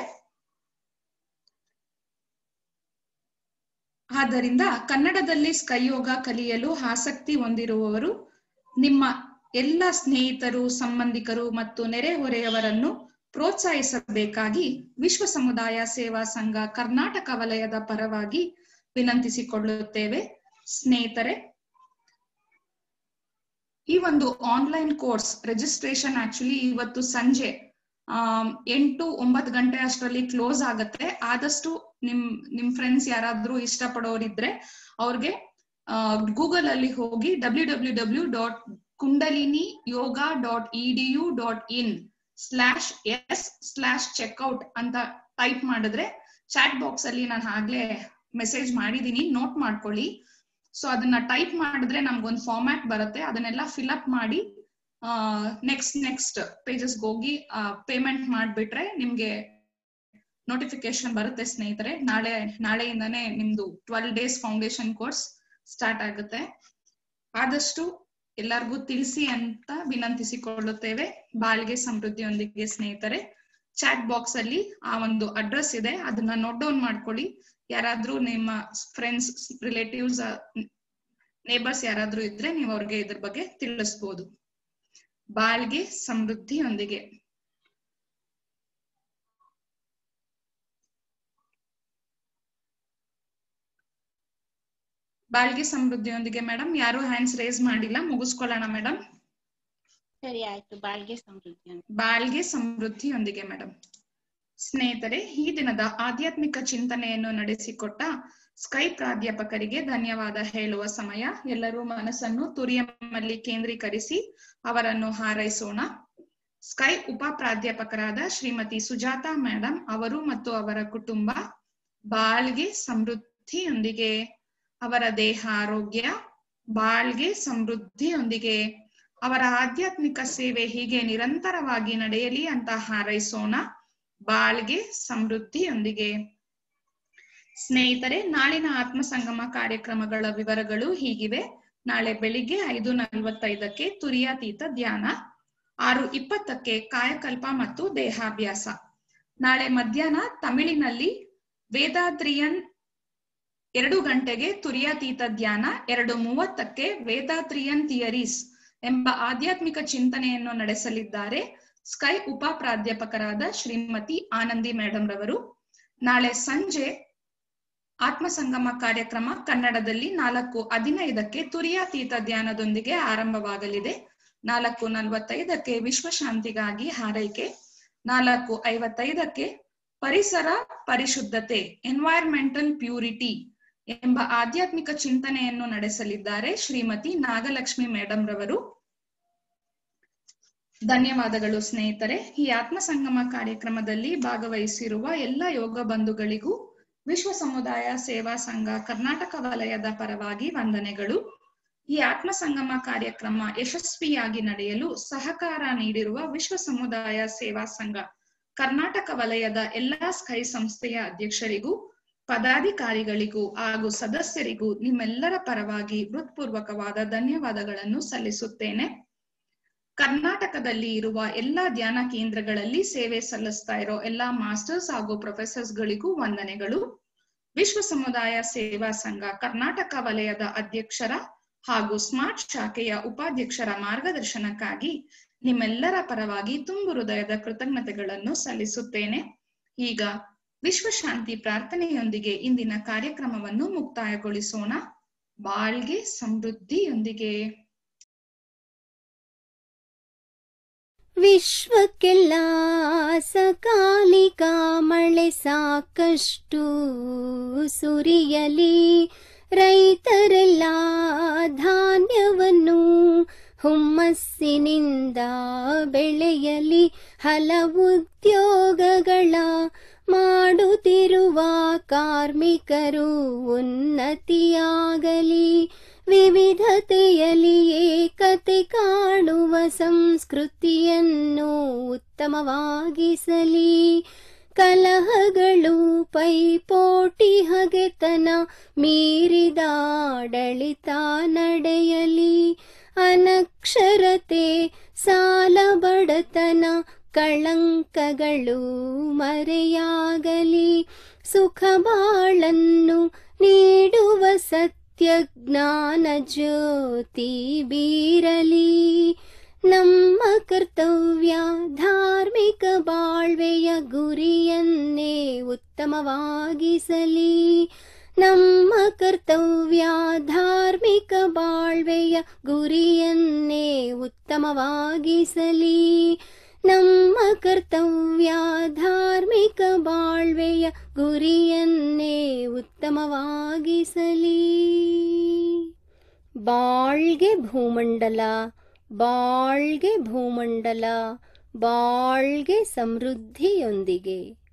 ಆದ್ದರಿಂದ ಕನ್ನಡದಲ್ಲಿ ಸ್ಕೈ ಯೋಗ ಕಲಿಯಲು ಆಸಕ್ತಿ ಹೊಂದಿರುವವರು ನಿಮ್ಮ ಎಲ್ಲ ಸ್ನೇಹಿತರು ಸಂಬಂಧಿಕರು ಮತ್ತು ನೆರೆಹೊರೆಯವರನ್ನು ಪ್ರೋತ್ಸಾಹಿಸಬೇಕಾಗಿ ವಿಶ್ವ ಸಮುದಾಯ ಸೇವಾ ಸಂಘ ಕರ್ನಾಟಕ ವಲಯದ ಪರವಾಗಿ ವಿನಂತಿಸಿಕೊಳ್ಳುತ್ತೇವೆ ಸ್ನೇಹಿತರೆ ಈ ಒಂದು ಆನ್ಲೈನ್ ಕೋರ್ಸ್ ರಿಜಿಸ್ಟ್ರೇಷನ್ ಆಕ್ಚುಲಿ ಇವತ್ತು ಸಂಜೆ ಎಂಟು ಒಂಬತ್ತು ಗಂಟೆ ಅಷ್ಟರಲ್ಲಿ ಕ್ಲೋಸ್ ಆಗತ್ತೆ ಆದಷ್ಟು ನಿಮ್ ನಿಮ್ ಫ್ರೆಂಡ್ಸ್ ಯಾರಾದ್ರೂ ಇಷ್ಟಪಡೋರಿದ್ರೆ ಅವ್ರಿಗೆ ಗೂಗಲ್ ಅಲ್ಲಿ ಹೋಗಿ W W W dot Kundalini yoga dot E D U dot in slash S slash checkout ಅಂತ ಟೈಪ್ ಮಾಡಿದ್ರೆ ಚಾಟ್ ಬಾಕ್ಸ್ ಅಲ್ಲಿ ನಾನು ಆಗ್ಲೇ ಮೆಸೇಜ್ ಮಾಡಿದೀನಿ ನೋಟ್ ಮಾಡ್ಕೊಳ್ಳಿ ಸೊ ಅದನ್ನ ಟೈಪ್ ಮಾಡಿದ್ರೆ ನಮ್ಗೊಂದು ಫಾರ್ಮ್ಯಾಟ್ ಬರುತ್ತೆ ಅದನ್ನೆಲ್ಲ ಫಿಲ್ ಅಪ್ ಮಾಡಿ ನೆಕ್ಸ್ಟ್ ನೆಕ್ಸ್ಟ್ ಪೇಜಸ್ಗೆ ಹೋಗಿ ಪೇಮೆಂಟ್ ಮಾಡ್ಬಿಟ್ರೆ ನಿಮ್ಗೆ ನೋಟಿಫಿಕೇಶನ್ ಬರುತ್ತೆ ಸ್ನೇಹಿತರೆ ನಾಳೆ ನಾಳೆಯಿಂದಾನೇ ನಿಮ್ದು twelve days foundation course start ಆಗುತ್ತೆ ಆದಷ್ಟು ಎಲ್ಲರಿಗೂ ತಿಳಿಸಿ ಅಂತ ವಿನಂತಿಸಿಕೊಳ್ಳುತ್ತೇವೆ ಬಾಳ್ಗೆ ಸಮೃದ್ಧಿಯೊಂದಿಗೆ ಸ್ನೇಹಿತರೆ ಚಾಟ್ ಬಾಕ್ಸ್ ಅಲ್ಲಿ ಆ ಒಂದು ಅಡ್ರೆಸ್ ಇದೆ ಅದನ್ನ ನೋಟ್ ಡೌನ್ ಮಾಡ್ಕೊಳ್ಳಿ ಯಾರಾದ್ರೂ ನಿಮ್ಮ ಫ್ರೆಂಡ್ಸ್ ರಿಲೇಟಿವ್ಸ್ ನೇಬರ್ಸ್ ಯಾರಾದ್ರೂ ಇದ್ರೆ ನೀವು ಅವ್ರಿಗೆ ಇದ್ರ ಬಗ್ಗೆ ತಿಳಿಸ್ಬೋದು ಬಾಳ್ಗೆ ಸಮೃದ್ಧಿಯೊಂದಿಗೆ ಬಾಳ್ಗೆ ಸಮೃದ್ಧಿಯೊಂದಿಗೆ ಮೇಡಮ್ ಯಾರು ಹ್ಯಾಂಡ್ಸ್ ರೇಸ್ ಮಾಡಿಲ್ಲ ಮುಗಿಸ್ಕೊಳ್ಳೋಣ ಮೇಡಮ್ ಸರಿ ಆಯ್ತು ಬಾಳ್ಗೆ ಸಮೃದ್ಧಿ ಅಂತ ಬಾಳ್ಗೆ ಸಮೃದ್ಧಿಯೊಂದಿಗೆ ಮೇಡಮ್ ಸ್ನೇಹಿತರೆ ಈ ದಿನದ ಆಧ್ಯಾತ್ಮಿಕ ಚಿಂತನೆಯನ್ನು ನಡೆಸಿಕೊಟ್ಟ ಸ್ಕೈ ಪ್ರಾಧ್ಯಾಪಕರಿಗೆ ಧನ್ಯವಾದ ಹೇಳುವ ಸಮಯ ಎಲ್ಲರೂ ಮನಸ್ಸನ್ನು ತುರಿಯಮ್ಮಲ್ಲಿ ಕೇಂದ್ರೀಕರಿಸಿ ಅವರನ್ನು ಹಾರೈಸೋಣ ಸ್ಕೈ ಉಪ ಪ್ರಾಧ್ಯಾಪಕರಾದ ಶ್ರೀಮತಿ ಸುಜಾತಾ ಮೇಡಮ್ ಅವರು ಮತ್ತು ಅವರ ಕುಟುಂಬ ಬಾಳ್ಗೆ ಸಮೃದ್ಧಿಯೊಂದಿಗೆ ಅವರ ದೇಹ ಆರೋಗ್ಯ ಬಾಳ್ಗೆ ಸಮೃದ್ಧಿಯೊಂದಿಗೆ ಅವರ ಆಧ್ಯಾತ್ಮಿಕ ಸೇವೆ ಹೀಗೆ ನಿರಂತರವಾಗಿ ನಡೆಯಲಿ ಅಂತ ಹಾರೈಸೋಣ ಬಾಳ್ಗೆ ಸಮೃದ್ಧಿಯೊಂದಿಗೆ ಸ್ನೇಹಿತರೆ ನಾಳಿನ ಆತ್ಮ ಸಂಗಮ ಕಾರ್ಯಕ್ರಮಗಳ ವಿವರಗಳು ಹೀಗಿವೆ ನಾಳೆ ಬೆಳಿಗ್ಗೆ ಐದು ನಲವತ್ತೈದಕ್ಕೆ ತುರಿಯಾತೀತ ಧ್ಯಾನ ಆರು ಇಪ್ಪತ್ತಕ್ಕೆ ಕಾಯಕಲ್ಪ ಮತ್ತು ದೇಹಾಭ್ಯಾಸ ನಾಳೆ ಮಧ್ಯಾಹ್ನ ತಮಿಳಿನಲ್ಲಿ ವೇದಾದ್ರಿಯನ್ ಎರಡು ಗಂಟೆಗೆ ತುರಿಯಾತೀತ ಧ್ಯಾನ ಎರಡು ಮೂವತ್ತಕ್ಕೆ ವೇದಾತ್ರಿಯನ್ ಥಿಯರೀಸ್ ಎಂಬ ಆಧ್ಯಾತ್ಮಿಕ ಚಿಂತನೆಯನ್ನು ನಡೆಸಲಿದ್ದಾರೆ ಸ್ಕೈ ಉಪ ಪ್ರಾಧ್ಯಾಪಕರಾದ ಶ್ರೀಮತಿ ಆನಂದಿ ಮೇಡಮ್ ರವರು ನಾಳೆ ಸಂಜೆ ಆತ್ಮ ಸಂಗಮ ಕಾರ್ಯಕ್ರಮ ಕನ್ನಡದಲ್ಲಿ ನಾಲ್ಕು ಹದಿನೈದಕ್ಕೆ ತುರಿಯಾತೀತ ಧ್ಯಾನದೊಂದಿಗೆ ಆರಂಭವಾಗಲಿದೆ ನಾಲ್ಕು ನಲವತ್ತೈದಕ್ಕೆ ವಿಶ್ವಶಾಂತಿಗಾಗಿ ಹಾರೈಕೆ ನಾಲ್ಕು ಐವತ್ತೈದಕ್ಕೆ ಪರಿಸರ ಪರಿಶುದ್ಧತೆ ಎನ್ವೈರ್ಮೆಂಟಲ್ ಪ್ಯೂರಿಟಿ ಎಂಬ ಆಧ್ಯಾತ್ಮಿಕ ಚಿಂತನೆಯನ್ನು ನಡೆಸಲಿದ್ದಾರೆ ಶ್ರೀಮತಿ ನಾಗಲಕ್ಷ್ಮಿ ಮೇಡಮ್ ರವರು ಧನ್ಯವಾದಗಳು ಸ್ನೇಹಿತರೆ ಈ ಆತ್ಮ ಸಂಗಮ ಕಾರ್ಯಕ್ರಮದಲ್ಲಿ ಭಾಗವಹಿಸಿರುವ ಎಲ್ಲ ಯೋಗ ಬಂಧುಗಳಿಗೂ ವಿಶ್ವ ಸಮುದಾಯ ಸೇವಾ ಸಂಘ ಕರ್ನಾಟಕ ವಲಯದ ಪರವಾಗಿ ವಂದನೆಗಳು ಈ ಆತ್ಮ ಸಂಗಮ ಕಾರ್ಯಕ್ರಮ ಯಶಸ್ವಿಯಾಗಿ ನಡೆಯಲು ಸಹಕಾರ ನೀಡಿರುವ ವಿಶ್ವ ಸಮುದಾಯ ಸೇವಾ ಸಂಘ ಕರ್ನಾಟಕ ವಲಯದ ಎಲ್ಲಾ ಸ್ಕೈ ಸಂಸ್ಥೆಯ ಅಧ್ಯಕ್ಷರಿಗೂ ಪದಾಧಿಕಾರಿಗಳಿಗೂ ಹಾಗೂ ಸದಸ್ಯರಿಗೂ ನಿಮ್ಮೆಲ್ಲರ ಪರವಾಗಿ ಹೃತ್ಪೂರ್ವಕವಾದ ಧನ್ಯವಾದಗಳನ್ನು ಸಲ್ಲಿಸುತ್ತೇನೆ ಕರ್ನಾಟಕದಲ್ಲಿ ಇರುವ ಎಲ್ಲಾ ಧ್ಯಾನ ಕೇಂದ್ರಗಳಲ್ಲಿ ಸೇವೆ ಸಲ್ಲಿಸ್ತಾ ಇರೋ ಎಲ್ಲಾ ಮಾಸ್ಟರ್ಸ್ ಹಾಗೂ ಪ್ರೊಫೆಸರ್ಸ್ ಗಳಿಗೂ ವಂದನೆಗಳು ವಿಶ್ವ ಸಮುದಾಯ ಸೇವಾ ಸಂಘ ಕರ್ನಾಟಕ ವಲಯದ ಅಧ್ಯಕ್ಷರ ಹಾಗೂ ಸ್ಮಾರ್ಟ್ ಶಾಖೆಯ ಉಪಾಧ್ಯಕ್ಷರ ಮಾರ್ಗದರ್ಶನಕ್ಕಾಗಿ ನಿಮ್ಮೆಲ್ಲರ ಪರವಾಗಿ ತುಂಬು ಹೃದಯದ ಕೃತಜ್ಞತೆಗಳನ್ನು ಸಲ್ಲಿಸುತ್ತೇನೆ ಈಗ ವಿಶ್ವಶಾಂತಿ ಪ್ರಾರ್ಥನೆಯೊಂದಿಗೆ ಇಂದಿನ ಕಾರ್ಯಕ್ರಮವನ್ನು ಮುಕ್ತಾಯಗೊಳಿಸೋಣ ಬಾಳ್ಗೆ ಸಮೃದ್ಧಿಯೊಂದಿಗೆ ವಿಶ್ವಕ್ಕೆಲ್ಲ ಸಕಾಲಿಕ ಮಳೆ ಸಾಕಷ್ಟು ಸುರಿಯಲಿ ರೈತರೆಲ್ಲ ಧಾನ್ಯವನ್ನು ಹುಮ್ಮಸ್ಸಿನಿಂದ ಬೆಳೆಯಲಿ ಹಲವುದ್ಯೋಗಗಳ ಮಾಡುತ್ತಿರುವ ಕಾರ್ಮಿಕರು ಉನ್ನತಿಯಾಗಲಿ ವಿವಿಧತೆಯಲ್ಲಿ ಏಕತೆ ಕಾಣುವ ಸಂಸ್ಕೃತಿಯನ್ನು ಉತ್ತಮವಾಗಿಸಲಿ ಕಲಹಗಳು ಪೈಪೋಟಿ ಹಗೆತನ ಮೀರಿದ ಆಡಳಿತ ನಡೆಯಲಿ ಅನಕ್ಷರತೆ ಸಾಲ ಬಡತನ ಕಳಂಕಗಳು ಮರೆಯಾಗಲಿ ಸುಖ ಬಾಳನ್ನು ನೀಡುವ ಸತ್ಯ ಜ್ಞಾನ ಜ್ಯೋತಿ ಬೀರಲಿ ನಮ್ಮ ಕರ್ತವ್ಯ ಧಾರ್ಮಿಕ ಬಾಳ್ವೆಯ ಗುರಿಯನ್ನೇ ಉತ್ತಮವಾಗಿಸಲಿ ನಮ್ಮ ಕರ್ತವ್ಯ ಧಾರ್ಮಿಕ ಬಾಳ್ವೆಯ ಗುರಿಯನ್ನೇ ಉತ್ತಮವಾಗಿಸಲಿ ನಮ್ಮ ಕರ್ತವ್ಯ ಧಾರ್ಮಿಕ ಬಾಳ್ವೆಯ ಗುರಿಯನ್ನೇ ಉತ್ತಮವಾಗಿಸಲಿ ಬಾಳ್ಗೆ ಭೂಮಂಡಲ ಬಾಳ್ಗೆ ಭೂಮಂಡಲ ಬಾಳ್ಗೆ ಸಮೃದ್ಧಿಯೊಂದಿಗೆ